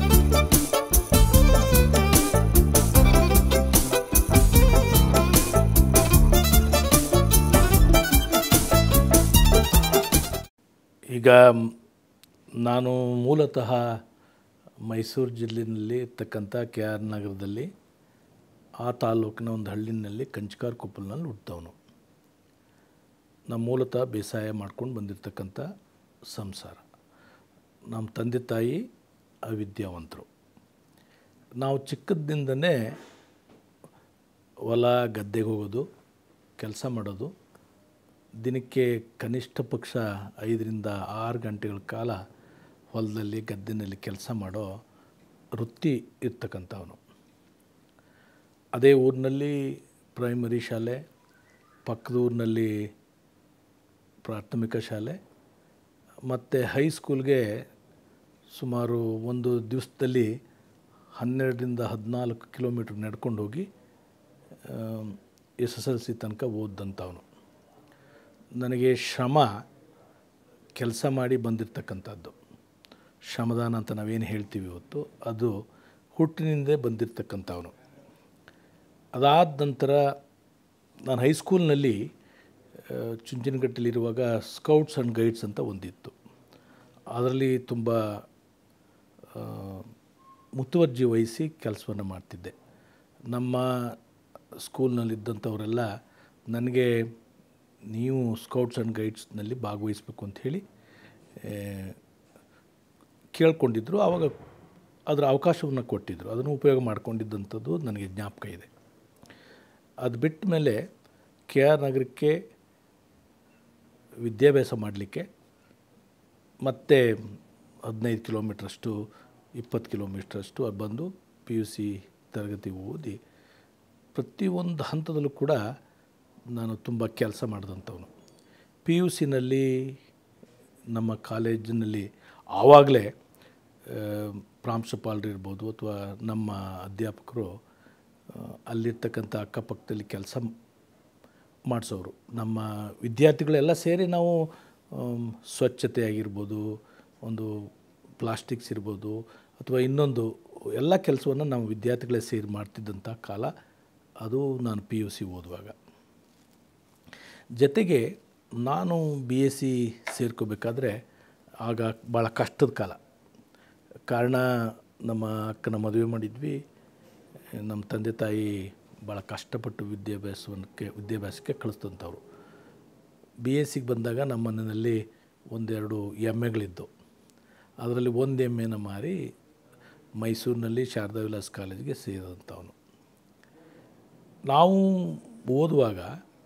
ಈಗ ಮ್, ನಾನು ಮೂಲತಃ ಮೈಸೂರು ಜಿಲ್ಲೆಯಲ್ಲಿ ಇರ್ತಕ್ಕಂಥ ಕೆ ಆರ್ ನಗರದಲ್ಲಿ ಆ ತಾಲೂಕಿನ ಒಂದು ಹಳ್ಳಿನಲ್ಲಿ ಕಂಚಿಕಾರ್ ಕೊಪ್ಪಲ್ನಲ್ಲಿ ಹುಟ್ಟಿದವನು ನಮ್ಮ ಮೂಲತಃ ಬೇಸಾಯ ಮಾಡ್ಕೊಂಡು ಬಂದಿರತಕ್ಕಂಥ ಸಂಸಾರ ನಮ್ಮ ತಂದೆ ತಾಯಿ ಅವಿದ್ಯಾವಂತರು ನಾವು ಚಿಕ್ಕದ್ದಿಂದನೇ ಹೊಲ ಗದ್ದೆಗೆ ಹೋಗೋದು ಕೆಲಸ ಮಾಡೋದು ದಿನಕ್ಕೆ ಕನಿಷ್ಠ ಪಕ್ಷ ಐದರಿಂದ ಆರು ಗಂಟೆಗಳ ಕಾಲ ಹೊಲದಲ್ಲಿ ಗದ್ದೆನಲ್ಲಿ ಕೆಲಸ ಮಾಡೋ ವೃತ್ತಿ ಇರ್ತಕ್ಕಂಥವನು ಅದೇ ಊರಿನಲ್ಲಿ ಪ್ರೈಮರಿ ಶಾಲೆ ಪಕ್ಕದ ಊರಿನಲ್ಲಿ ಪ್ರಾಥಮಿಕ ಶಾಲೆ ಮತ್ತು ಹೈಸ್ಕೂಲ್ಗೆ ಸುಮಾರು ಒಂದು ದಿವಸದಲ್ಲಿ ಹನ್ನೆರಡರಿಂದ ಹದಿನಾಲ್ಕು ಕಿಲೋಮೀಟ್ರ್ ನಡ್ಕೊಂಡು ಹೋಗಿ ಎಸ್ ಎಸ್ ಎಲ್ ಸಿ ತನಕ ಓದಂಥವನು ನನಗೆ ಶ್ರಮ ಕೆಲಸ ಮಾಡಿ ಬಂದಿರತಕ್ಕಂಥದ್ದು ಶ್ರಮದಾನ ಅಂತ ನಾವೇನು ಹೇಳ್ತೀವಿ ಇವತ್ತು ಅದು ಹುಟ್ಟಿನಿಂದೇ ಬಂದಿರತಕ್ಕಂಥವನು ಅದಾದ ನಂತರ ನಾನು ಹೈಸ್ಕೂಲ್ನಲ್ಲಿ ಆ, ಚುಂಚನಗಟ್ಟಲಿರುವಾಗ ಸ್ಕೌಟ್ಸ್ ಆ್ಯಂಡ್ ಗೈಡ್ಸ್ ಅಂತ ಒಂದಿತ್ತು ಅದರಲ್ಲಿ ತುಂಬ ಆ, ಮುತುವರ್ಜಿ ವಹಿಸಿ ಕೆಲಸವನ್ನು ಮಾಡ್ತಿದ್ದೆ ನಮ್ಮ ಸ್ಕೂಲ್ನಲ್ಲಿದ್ದಂಥವರೆಲ್ಲ ನನಗೆ ನೀವು ಸ್ಕೌಟ್ಸ್ ಆ್ಯಂಡ್ ಗೈಡ್ಸ್ನಲ್ಲಿ ಭಾಗವಹಿಸಬೇಕು ಅಂತ ಹೇಳಿ ಆ, ಕೇಳ್ಕೊಂಡಿದ್ರು ಆವಾಗ ಅದರ ಅವಕಾಶವನ್ನು ಕೊಟ್ಟಿದ್ದರು ಅದನ್ನು ಉಪಯೋಗ ಮಾಡ್ಕೊಂಡಿದ್ದಂಥದ್ದು ನನಗೆ ಜ್ಞಾಪಕ ಇದೆ ಅದು ಬಿಟ್ಟ ಮೇಲೆ ಕೆ ಆರ್ ನಗರಕ್ಕೆ ವಿದ್ಯಾಭ್ಯಾಸ ಮಾಡಲಿಕ್ಕೆ ಮತ್ತು ಹದಿನೈದು ಕಿಲೋಮೀಟ್ರಷ್ಟು ಇಪ್ಪತ್ತು ಕಿಲೋಮೀಟ್ರಷ್ಟು ಅಲ್ಲಿ ಬಂದು ಪಿ ಯು ಸಿ ತರಗತಿ ಓದಿ ಪ್ರತಿಯೊಂದು ಹಂತದಲ್ಲೂ ಕೂಡ ನಾನು ತುಂಬ ಕೆಲಸ ಮಾಡಿದಂಥವನು ಪಿ ಯು ಸಿನಲ್ಲಿ ನಮ್ಮ ಕಾಲೇಜಿನಲ್ಲಿ ಆವಾಗಲೇ ಪ್ರಾಂಶುಪಾಲರು ಇರ್ಬೋದು ಅಥವಾ ನಮ್ಮ ಅಧ್ಯಾಪಕರು ಆ, ಅಲ್ಲಿರ್ತಕ್ಕಂಥ ಅಕ್ಕಪಕ್ಕದಲ್ಲಿ ಕೆಲಸ ಮಾಡಿಸೋರು ನಮ್ಮ ವಿದ್ಯಾರ್ಥಿಗಳೆಲ್ಲ ಸೇರಿ ನಾವು ಆಮ್, ಸ್ವಚ್ಛತೆ ಆಗಿರ್ಬೋದು ಒಂದು ಪ್ಲಾಸ್ಟಿಕ್ಸ್ ಇರ್ಬೋದು ಅಥವಾ ಇನ್ನೊಂದು ಎಲ್ಲ ಕೆಲಸವನ್ನು ನಾವು ವಿದ್ಯಾರ್ಥಿಗಳೇ ಸೇರಿ ಮಾಡ್ತಿದ್ದಂಥ ಕಾಲ ಅದು ನಾನು ಪಿ ಯು ಸಿ ಓದುವಾಗ ಜೊತೆಗೆ ನಾನು ಬಿ ಎಸ್ ಸಿ ಸೇರ್ಕೋಬೇಕಾದ್ರೆ ಆಗ ಭಾಳ ಕಷ್ಟದ ಕಾಲ ಕಾರಣ ನಮ್ಮ ಅಕ್ಕನ ಮದುವೆ ಮಾಡಿದ್ವಿ ನಮ್ಮ ತಂದೆ ತಾಯಿ ಭಾಳ ಕಷ್ಟಪಟ್ಟು ವಿದ್ಯಾಭ್ಯಾಸವನ್ನಕ್ಕೆ ವಿದ್ಯಾಭ್ಯಾಸಕ್ಕೆ ಕಳಿಸ್ತಂಥವ್ರು ಬಿ ಎಸ್ ಸಿಗೆ ಬಂದಾಗ ನಮ್ಮ ಮನೆಯಲ್ಲಿ ಒಂದೆರಡು ಎಮ್ಮೆಗಳಿದ್ದು ಅದರಲ್ಲಿ ಒಂದು ಎಮ್ಮೆನ ಮಾರಿ ಮೈಸೂರಿನಲ್ಲಿ ಶಾರದಾ ವಿಲಾಸ್ ಕಾಲೇಜಿಗೆ ಸೇರಿದಂಥವನು ನಾವು ಓದುವಾಗ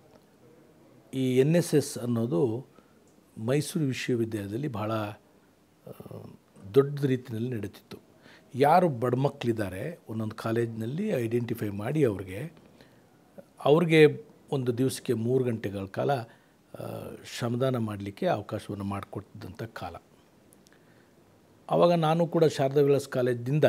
ಈ ಎನ್ ಎಸ್ ಎಸ್ ಅನ್ನೋದು ಮೈಸೂರು ವಿಶ್ವವಿದ್ಯಾಲಯದಲ್ಲಿ ಭಾಳ ಆ, ದೊಡ್ಡ ರೀತಿಯಲ್ಲಿ ನಡೀತಿತ್ತು ಯಾರು ಬಡ ಮಕ್ಕಳಿದ್ದಾರೆ ಒಂದೊಂದು ಕಾಲೇಜಿನಲ್ಲಿ ಐಡೆಂಟಿಫೈ ಮಾಡಿ ಅವ್ರಿಗೆ ಅವ್ರಿಗೆ ಒಂದು ದಿವಸಕ್ಕೆ ಮೂರು ಗಂಟೆಗಳ ಕಾಲ ಆ, ಶ್ರಮದಾನ ಮಾಡಲಿಕ್ಕೆ ಅವಕಾಶವನ್ನು ಮಾಡಿಕೊಟ್ಟಿದ್ದಂಥ ಕಾಲ ಆವಾಗ ನಾನು ಕೂಡ ಶಾರದಾ ವಿಲಾಸ್ ಕಾಲೇಜಿಂದ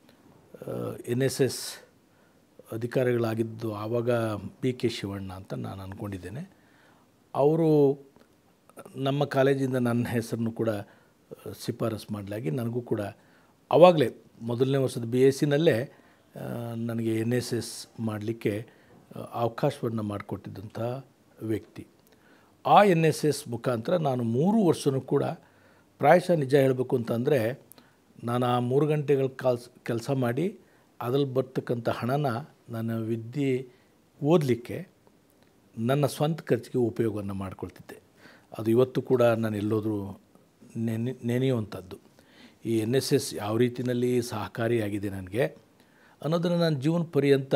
ಎನ್ ಎಸ್ ಎಸ್ ಅಧಿಕಾರಿಗಳಾಗಿದ್ದು ಆವಾಗ ಪಿ ಕೆ ಶಿವಣ್ಣ ಅಂತ ನಾನು ಅಂದ್ಕೊಂಡಿದ್ದೇನೆ ಅವರು ನಮ್ಮ ಕಾಲೇಜಿಂದ ನನ್ನ ಹೆಸರನ್ನು ಕೂಡ ಆ, ಶಿಫಾರಸು ಮಾಡಲಾಗಿ ನನಗೂ ಕೂಡ ಆವಾಗಲೇ ಮೊದಲನೇ ವರ್ಷದ ಬಿ ಎಸ್ ಸಿನಲ್ಲೇ ನನಗೆ ಎನ್ ಎಸ್ ಎಸ್ ಮಾಡಲಿಕ್ಕೆ ಅವಕಾಶವನ್ನು ಮಾಡಿಕೊಟ್ಟಿದ್ದಂಥ ವ್ಯಕ್ತಿ ಆ ಎನ್ ಎಸ್ ಎಸ್ ಮುಖಾಂತರ ನಾನು ಮೂರು ವರ್ಷವೂ ಕೂಡ ಪ್ರಾಯಶಃ ನಿಜ ಹೇಳಬೇಕು ಅಂತಂದರೆ ನಾನು ಆ ಮೂರು ಗಂಟೆಗಳ ಕಾಲ್ಸ್ ಕೆಲಸ ಮಾಡಿ ಅದ್ರಲ್ಲಿ ಬರ್ತಕ್ಕಂಥ ಹಣನ ನನ್ನ ವಿದ್ಯೆ ಓದಲಿಕ್ಕೆ ನನ್ನ ಸ್ವಂತ ಖರ್ಚಿಗೆ ಉಪಯೋಗವನ್ನು ಮಾಡಿಕೊಳ್ತಿದ್ದೆ ಅದು ಇವತ್ತು ಕೂಡ ನಾನು ಎಲ್ಲೋದ್ರೂ ನೆನೆ ನೆನೆಯುವಂಥದ್ದು ಈ ಎನ್ ಎಸ್ ಎಸ್ ಯಾವ ರೀತಿಯಲ್ಲಿ ಸಹಕಾರಿಯಾಗಿದೆ ನನಗೆ ಅನ್ನೋದನ್ನು ನಾನು ಜೀವನ ಪರ್ಯಂತ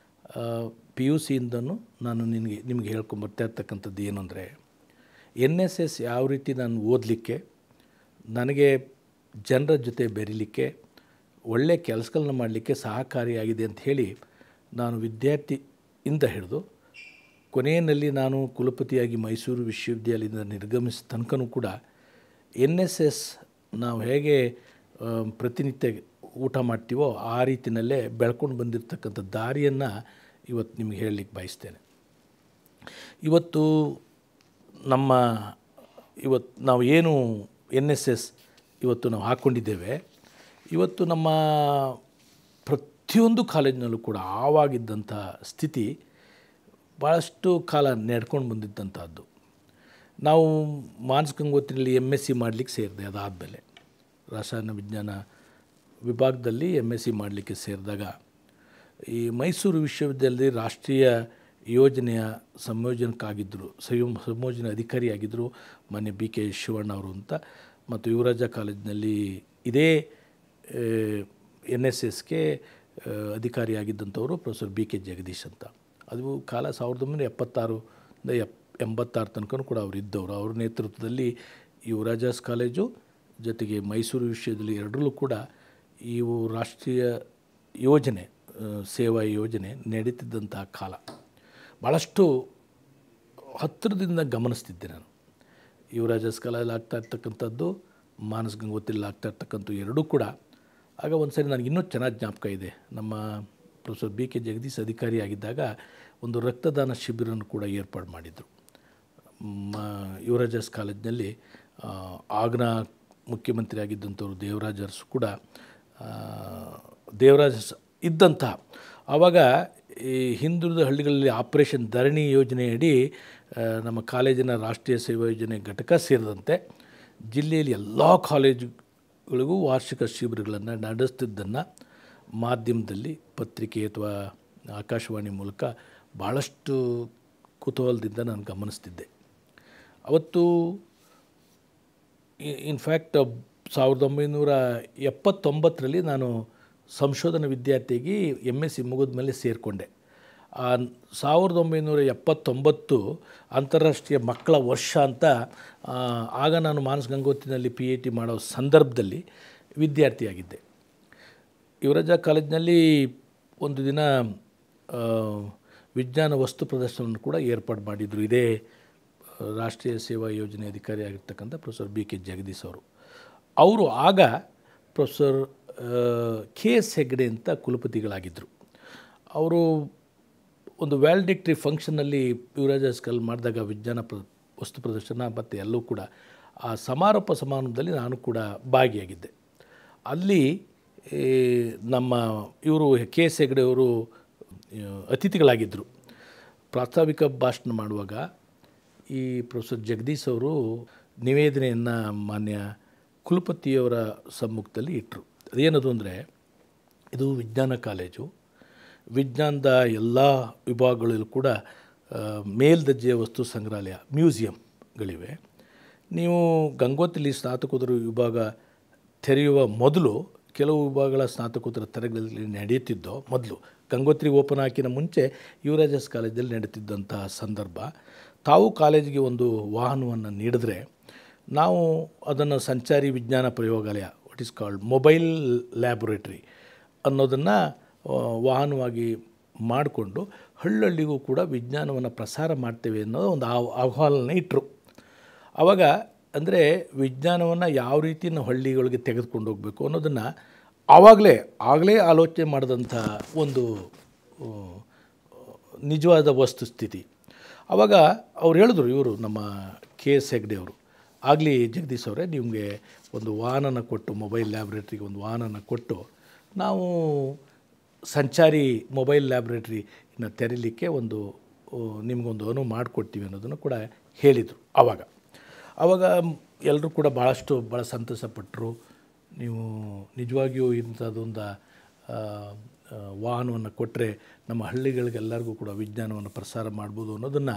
ಪಿ ಯು ಸಿಯಿಂದನೂ ನಾನು ನಿನಗೆ ನಿಮಗೆ ಹೇಳ್ಕೊಂಬರ್ತಾ ಇರ್ತಕ್ಕಂಥದ್ದು ಏನು ಅಂದರೆ ಎನ್ ಎಸ್ ಎಸ್ ಯಾವ ರೀತಿ ನಾನು ಓದಲಿಕ್ಕೆ ನನಗೆ ಜನರ ಜೊತೆ ಬೆರೀಲಿಕ್ಕೆ ಒಳ್ಳೆಯ ಕೆಲಸಗಳನ್ನ ಮಾಡಲಿಕ್ಕೆ ಸಹಕಾರಿಯಾಗಿದೆ ಅಂತ ಹೇಳಿ ನಾನು ವಿದ್ಯಾರ್ಥಿಯಿಂದ ಹಿಡಿದು ಕೊನೆಯಲ್ಲಿ ನಾನು ಕುಲಪತಿಯಾಗಿ ಮೈಸೂರು ವಿಶ್ವವಿದ್ಯಾಲಯದಿಂದ ನಿರ್ಗಮಿಸಿದ ತನಕನೂ ಕೂಡ ಎನ್ ಎಸ್ ಎಸ್ ನಾವು ಹೇಗೆ ಆ, ಪ್ರತಿನಿತ್ಯ ಊಟ ಮಾಡ್ತೀವೋ ಆ ರೀತಿಯಲ್ಲೇ ಬೆಳ್ಕೊಂಡು ಬಂದಿರತಕ್ಕಂಥ ದಾರಿಯನ್ನು ಇವತ್ತು ನಿಮಗೆ ಹೇಳಲಿಕ್ಕೆ ಬಯಸ್ತೇನೆ ಇವತ್ತು ನಮ್ಮ ಇವತ್ತು ನಾವು ಏನು ಎನ್ ಎಸ್ ಎಸ್ ಇವತ್ತು ನಾವು ಹಾಕ್ಕೊಂಡಿದ್ದೇವೆ ಇವತ್ತು ನಮ್ಮ ಪ್ರತಿಯೊಂದು ಕಾಲೇಜಿನಲ್ಲೂ ಕೂಡ ಆವಾಗಿದ್ದಂಥ ಸ್ಥಿತಿ ಭಾಳಷ್ಟು ಕಾಲ ನಡ್ಕೊಂಡು ಬಂದಿದ್ದಂಥದ್ದು ನಾವು ಮಾನಸ ಗಂಗೋತ್ರಿಯಲ್ಲಿ ಎಮ್ ಎಸ್ ಸಿ ಮಾಡಲಿಕ್ಕೆ ಸೇರಿದೆ ಅದಾದಮೇಲೆ ರಸಾಯನ ವಿಜ್ಞಾನ ವಿಭಾಗದಲ್ಲಿ ಎಮ್ ಎಸ್ ಸಿ ಮಾಡಲಿಕ್ಕೆ ಸೇರಿದಾಗ ಈ ಮೈಸೂರು ವಿಶ್ವವಿದ್ಯಾಲಯದಲ್ಲಿ ರಾಷ್ಟ್ರೀಯ ಯೋಜನೆಯ ಸಂಯೋಜನಕ್ಕಾಗಿದ್ದರು ಸಂಯೋ ಸಂಯೋಜನೆ ಅಧಿಕಾರಿಯಾಗಿದ್ದರು ಮಾನ್ಯ ಬಿ ಕೆ ಶಿವಣ್ಣ ಅವರು ಅಂತ ಮತ್ತು ಯುವರಾಜ ಕಾಲೇಜಿನಲ್ಲಿ ಇದೇ ಎನ್ ಎಸ್ ಎಸ್ಗೆ ಅಧಿಕಾರಿಯಾಗಿದ್ದಂಥವರು ಪ್ರೊಫೆಸರ್ ಬಿ ಕೆ ಜಗದೀಶ್ ಅಂತ ಅದು ಕಾಲ ಸಾವಿರದ ಒಂಬೈನೂರ ಎಪ್ಪತ್ತಾರರಿಂದ ಎಪ್ ಎಂಬತ್ತಾರು ತನಕ ಕೂಡ ಅವರು ಇದ್ದವರು ಅವ್ರ ನೇತೃತ್ವದಲ್ಲಿ ಯುವರಾಜಾಸ್ ಕಾಲೇಜು ಜೊತೆಗೆ ಮೈಸೂರು ವಿಶ್ವವಿದ್ಯಾಲಯ ಎರಡರಲ್ಲೂ ಕೂಡ ಇವು ರಾಷ್ಟ್ರೀಯ ಯೋಜನೆ ಆ, ಸೇವಾ ಯೋಜನೆ ನಡೀತಿದ್ದಂಥ ಕಾಲ ಭಾಳಷ್ಟು ಹತ್ತಿರದಿಂದ ಗಮನಿಸ್ತಿದ್ದೆ ನಾನು ಯುವರಾಜಸ್ ಕಾಲದಲ್ಲಿ ಆಗ್ತಾ ಇರ್ತಕ್ಕಂಥದ್ದು ಮಾನಸ ಗಂಗೋತ್ರಿಯಲ್ಲಿ ಆಗ್ತಾ ಇರ್ತಕ್ಕಂಥ ಎರಡೂ ಕೂಡ ಆಗ ಒಂದು ಸರಿ ನನಗೆ ಇನ್ನೂ ಚೆನ್ನಾಗಿ ಜ್ಞಾಪಕ ಇದೆ ನಮ್ಮ ಪ್ರೊಫೆಸರ್ ಬಿ ಕೆ ಜಗದೀಶ್ ಅಧಿಕಾರಿ ಆಗಿದ್ದಾಗ ಒಂದು ರಕ್ತದಾನ ಶಿಬಿರನ್ನು ಕೂಡ ಏರ್ಪಾಡು ಮಾಡಿದರು ಮ ಯುವರಾಜಸ್ ಕಾಲೇಜಿನಲ್ಲಿ ಆ, ಆಗ್ನ ಮುಖ್ಯಮಂತ್ರಿ ಆಗಿದ್ದಂಥವ್ರು ದೇವರಾಜ್ ಅರಸು ಕೂಡ ಆ, ದೇವರಾಜ್ ಅರಸು ಇದ್ದಂಥ ಆವಾಗ ಈ ಹಿಂದುಳಿದ ಹಳ್ಳಿಗಳಲ್ಲಿ ಆಪರೇಷನ್ ಧರಣಿ ಯೋಜನೆಯಡಿ ಆ, ನಮ್ಮ ಕಾಲೇಜಿನ ರಾಷ್ಟ್ರೀಯ ಸೇವಾ ಯೋಜನೆ ಘಟಕ ಸೇರಿದಂತೆ ಜಿಲ್ಲೆಯಲ್ಲಿ ಎಲ್ಲ ಕಾಲೇಜುಗಳಿಗೂ ವಾರ್ಷಿಕ ಶಿಬಿರಗಳನ್ನು ನಡೆಸ್ತಿದ್ದನ್ನು ಮಾಧ್ಯಮದಲ್ಲಿ ಪತ್ರಿಕೆ ಅಥವಾ ಆಕಾಶವಾಣಿ ಮೂಲಕ ಭಾಳಷ್ಟು ಕುತೂಹಲದಿಂದ ನಾನು ಗಮನಿಸ್ತಿದ್ದೆ ಅವತ್ತು ಇನ್ಫ್ಯಾಕ್ಟ್ ಸಾವಿರದ ಒಂಬೈನೂರ ಎಪ್ಪತ್ತೊಂಬತ್ತರಲ್ಲಿ ನಾನು ಸಂಶೋಧನಾ ವಿದ್ಯಾರ್ಥಿಯಾಗಿ ಎಮ್ ಎಸ್ ಸಿ ಮುಗಿದ ಮೇಲೆ ಸೇರಿಕೊಂಡೆ ಆ ಸಾವಿರದ ಒಂಬೈನೂರ ಎಪ್ಪತ್ತೊಂಬತ್ತು ಅಂತಾರಾಷ್ಟ್ರೀಯ ಮಕ್ಕಳ ವರ್ಷ ಅಂತ ಆ, ಆಗ ನಾನು ಮಾನಸ ಗಂಗೋತ್ರಿನಲ್ಲಿ ಪಿ ಎಚ್ ಡಿ ಮಾಡೋ ಸಂದರ್ಭದಲ್ಲಿ ವಿದ್ಯಾರ್ಥಿಯಾಗಿದ್ದೆ ಯುವರಾಜ ಕಾಲೇಜಿನಲ್ಲಿ ಒಂದು ದಿನ ಆ, ವಿಜ್ಞಾನ ವಸ್ತು ಪ್ರದರ್ಶನವನ್ನು ಕೂಡ ಏರ್ಪಾಡು ಮಾಡಿದರು ಇದೇ ಆ, ರಾಷ್ಟ್ರೀಯ ಸೇವಾ ಯೋಜನೆ ಅಧಿಕಾರಿ ಆಗಿರ್ತಕ್ಕಂಥ ಪ್ರೊಫೆಸರ್ ಬಿ ಕೆ ಜಗದೀಶ್ ಅವರು ಅವರು ಆಗ ಪ್ರೊಫೆಸರ್ ಕೆ ಎಸ್ ಹೆಗ್ಡೆ ಅಂತ ಕುಲಪತಿಗಳಾಗಿದ್ದರು ಅವರು ಒಂದು ವ್ಯಾಲ್ಡಿಕ್ಟ್ರಿ ಫಂಕ್ಷನ್ನಲ್ಲಿ ಯುವರಾಜ ಸ್ಕಲ್ ಮಾಡಿದಾಗ ವಿಜ್ಞಾನ ಪ್ರ ವಸ್ತು ಪ್ರದರ್ಶನ ಮತ್ತು ಎಲ್ಲವೂ ಕೂಡ ಆ ಸಮಾರೋಪ ಸಮಾರಂಭದಲ್ಲಿ ನಾನು ಕೂಡ ಭಾಗಿಯಾಗಿದ್ದೆ ಅಲ್ಲಿ ಈ, ನಮ್ಮ ಇವರು ಕೆ ಎಸ್ ಹೆಗ್ಡೆ ಅವರು ಆ, ಅತಿಥಿಗಳಾಗಿದ್ದರು ಪ್ರಾಸ್ತಾವಿಕ ಭಾಷಣ ಮಾಡುವಾಗ ಈ ಪ್ರೊಫೆಸರ್ ಜಗದೀಶ್ ಅವರು ನಿವೇದನೆಯನ್ನು ಮಾನ್ಯ ಕುಲಪತಿಯವರ ಸಮ್ಮುಖದಲ್ಲಿ ಇಟ್ಟರು ಅದೇನದು ಅಂದರೆ ಇದು ವಿಜ್ಞಾನ ಕಾಲೇಜು ವಿಜ್ಞಾನದ ಎಲ್ಲ ವಿಭಾಗಗಳಲ್ಲೂ ಕೂಡ ಆ, ಮೇಲ್ದರ್ಜೆಯ ವಸ್ತು ಸಂಗ್ರಹಾಲಯ ಮ್ಯೂಸಿಯಂಗಳಿವೆ ನೀವು ಗಂಗೋತ್ರಿಲಿ ಸ್ನಾತಕೋತ್ತರ ವಿಭಾಗ ತೆರೆಯುವ ಮೊದಲು ಕೆಲವು ವಿಭಾಗಗಳ ಸ್ನಾತಕೋತ್ತರ ತರಗತಿಗಳಲ್ಲಿ ನಡೆಯುತ್ತಿದ್ದೋ ಮೊದಲು ಗಂಗೋತ್ರಿ ಓಪನ್ ಹಾಕಿನ ಮುಂಚೆ ಯುವರಾಜಸ್ ಕಾಲೇಜಲ್ಲಿ ನಡೀತಿದ್ದಂತಹ ಸಂದರ್ಭ ತಾವು ಕಾಲೇಜಿಗೆ ಒಂದು ವಾಹನವನ್ನು ನೀಡಿದ್ರೆ ನಾವು ಅದನ್ನು ಸಂಚಾರಿ ವಿಜ್ಞಾನ ಪ್ರಯೋಗಾಲಯ what is called mobile laboratory ಅನ್ನೋದನ್ನು ವಾಹನವಾಗಿ ಮಾಡಿಕೊಂಡು ಹಳ್ಳಹಳ್ಳಿಗೂ ಕೂಡ ವಿಜ್ಞಾನವನ್ನು ಪ್ರಸಾರ ಮಾಡ್ತೇವೆ ಅನ್ನೋ ಒಂದು ಆಹ್ ಆಹ್ವಾನ ಇಟ್ಟರು ಆವಾಗ ಅಂದರೆ ವಿಜ್ಞಾನವನ್ನು ಯಾವ ರೀತಿ ನಾವು ಹಳ್ಳಿಗಳಿಗೆ ತೆಗೆದುಕೊಂಡು ಹೋಗಬೇಕು ಅನ್ನೋದನ್ನು ಆವಾಗಲೇ ಆಗಲೇ ಆಲೋಚನೆ ಮಾಡಿದಂಥ ಒಂದು ಆ, ನಿಜವಾದ ವಸ್ತುಸ್ಥಿತಿ ಆವಾಗ ಅವ್ರು ಹೇಳಿದ್ರು ಇವರು ನಮ್ಮ ಕೆ ಎಸ್ ಹೆಗ್ಡೆ ಅವರು ಆಗಲಿ ಜಗದೀಶ್ ಅವರೇ ನಿಮಗೆ ಒಂದು ವಾಹನನ ಕೊಟ್ಟು ಮೊಬೈಲ್ ಲ್ಯಾಬ್ರೇಟ್ರಿಗೆ ಒಂದು ವಾಹನನ ಕೊಟ್ಟು ನಾವು ಸಂಚಾರಿ ಮೊಬೈಲ್ ಲ್ಯಾಬ್ರೇಟ್ರಿನ ತೆರೀಲಿಕ್ಕೆ ಒಂದು ಆ, ನಿಮಗೊಂದು ಅನುವು ಮಾಡಿಕೊಡ್ತೀವಿ ಅನ್ನೋದನ್ನು ಕೂಡ ಹೇಳಿದರು ಆವಾಗ ಆವಾಗ ಎಲ್ಲರೂ ಕೂಡ ಭಾಳಷ್ಟು ಭಾಳ ಸಂತಸಪಟ್ಟರು ನೀವು ನಿಜವಾಗಿಯೂ ಇಂಥದ್ದೊಂದು ಆ, ಆ, ವಾಹನವನ್ನು ಕೊಟ್ಟರೆ ನಮ್ಮ ಹಳ್ಳಿಗಳಿಗೆಲ್ಲರಿಗೂ ಕೂಡ ವಿಜ್ಞಾನವನ್ನು ಪ್ರಸಾರ ಮಾಡ್ಬೋದು ಅನ್ನೋದನ್ನು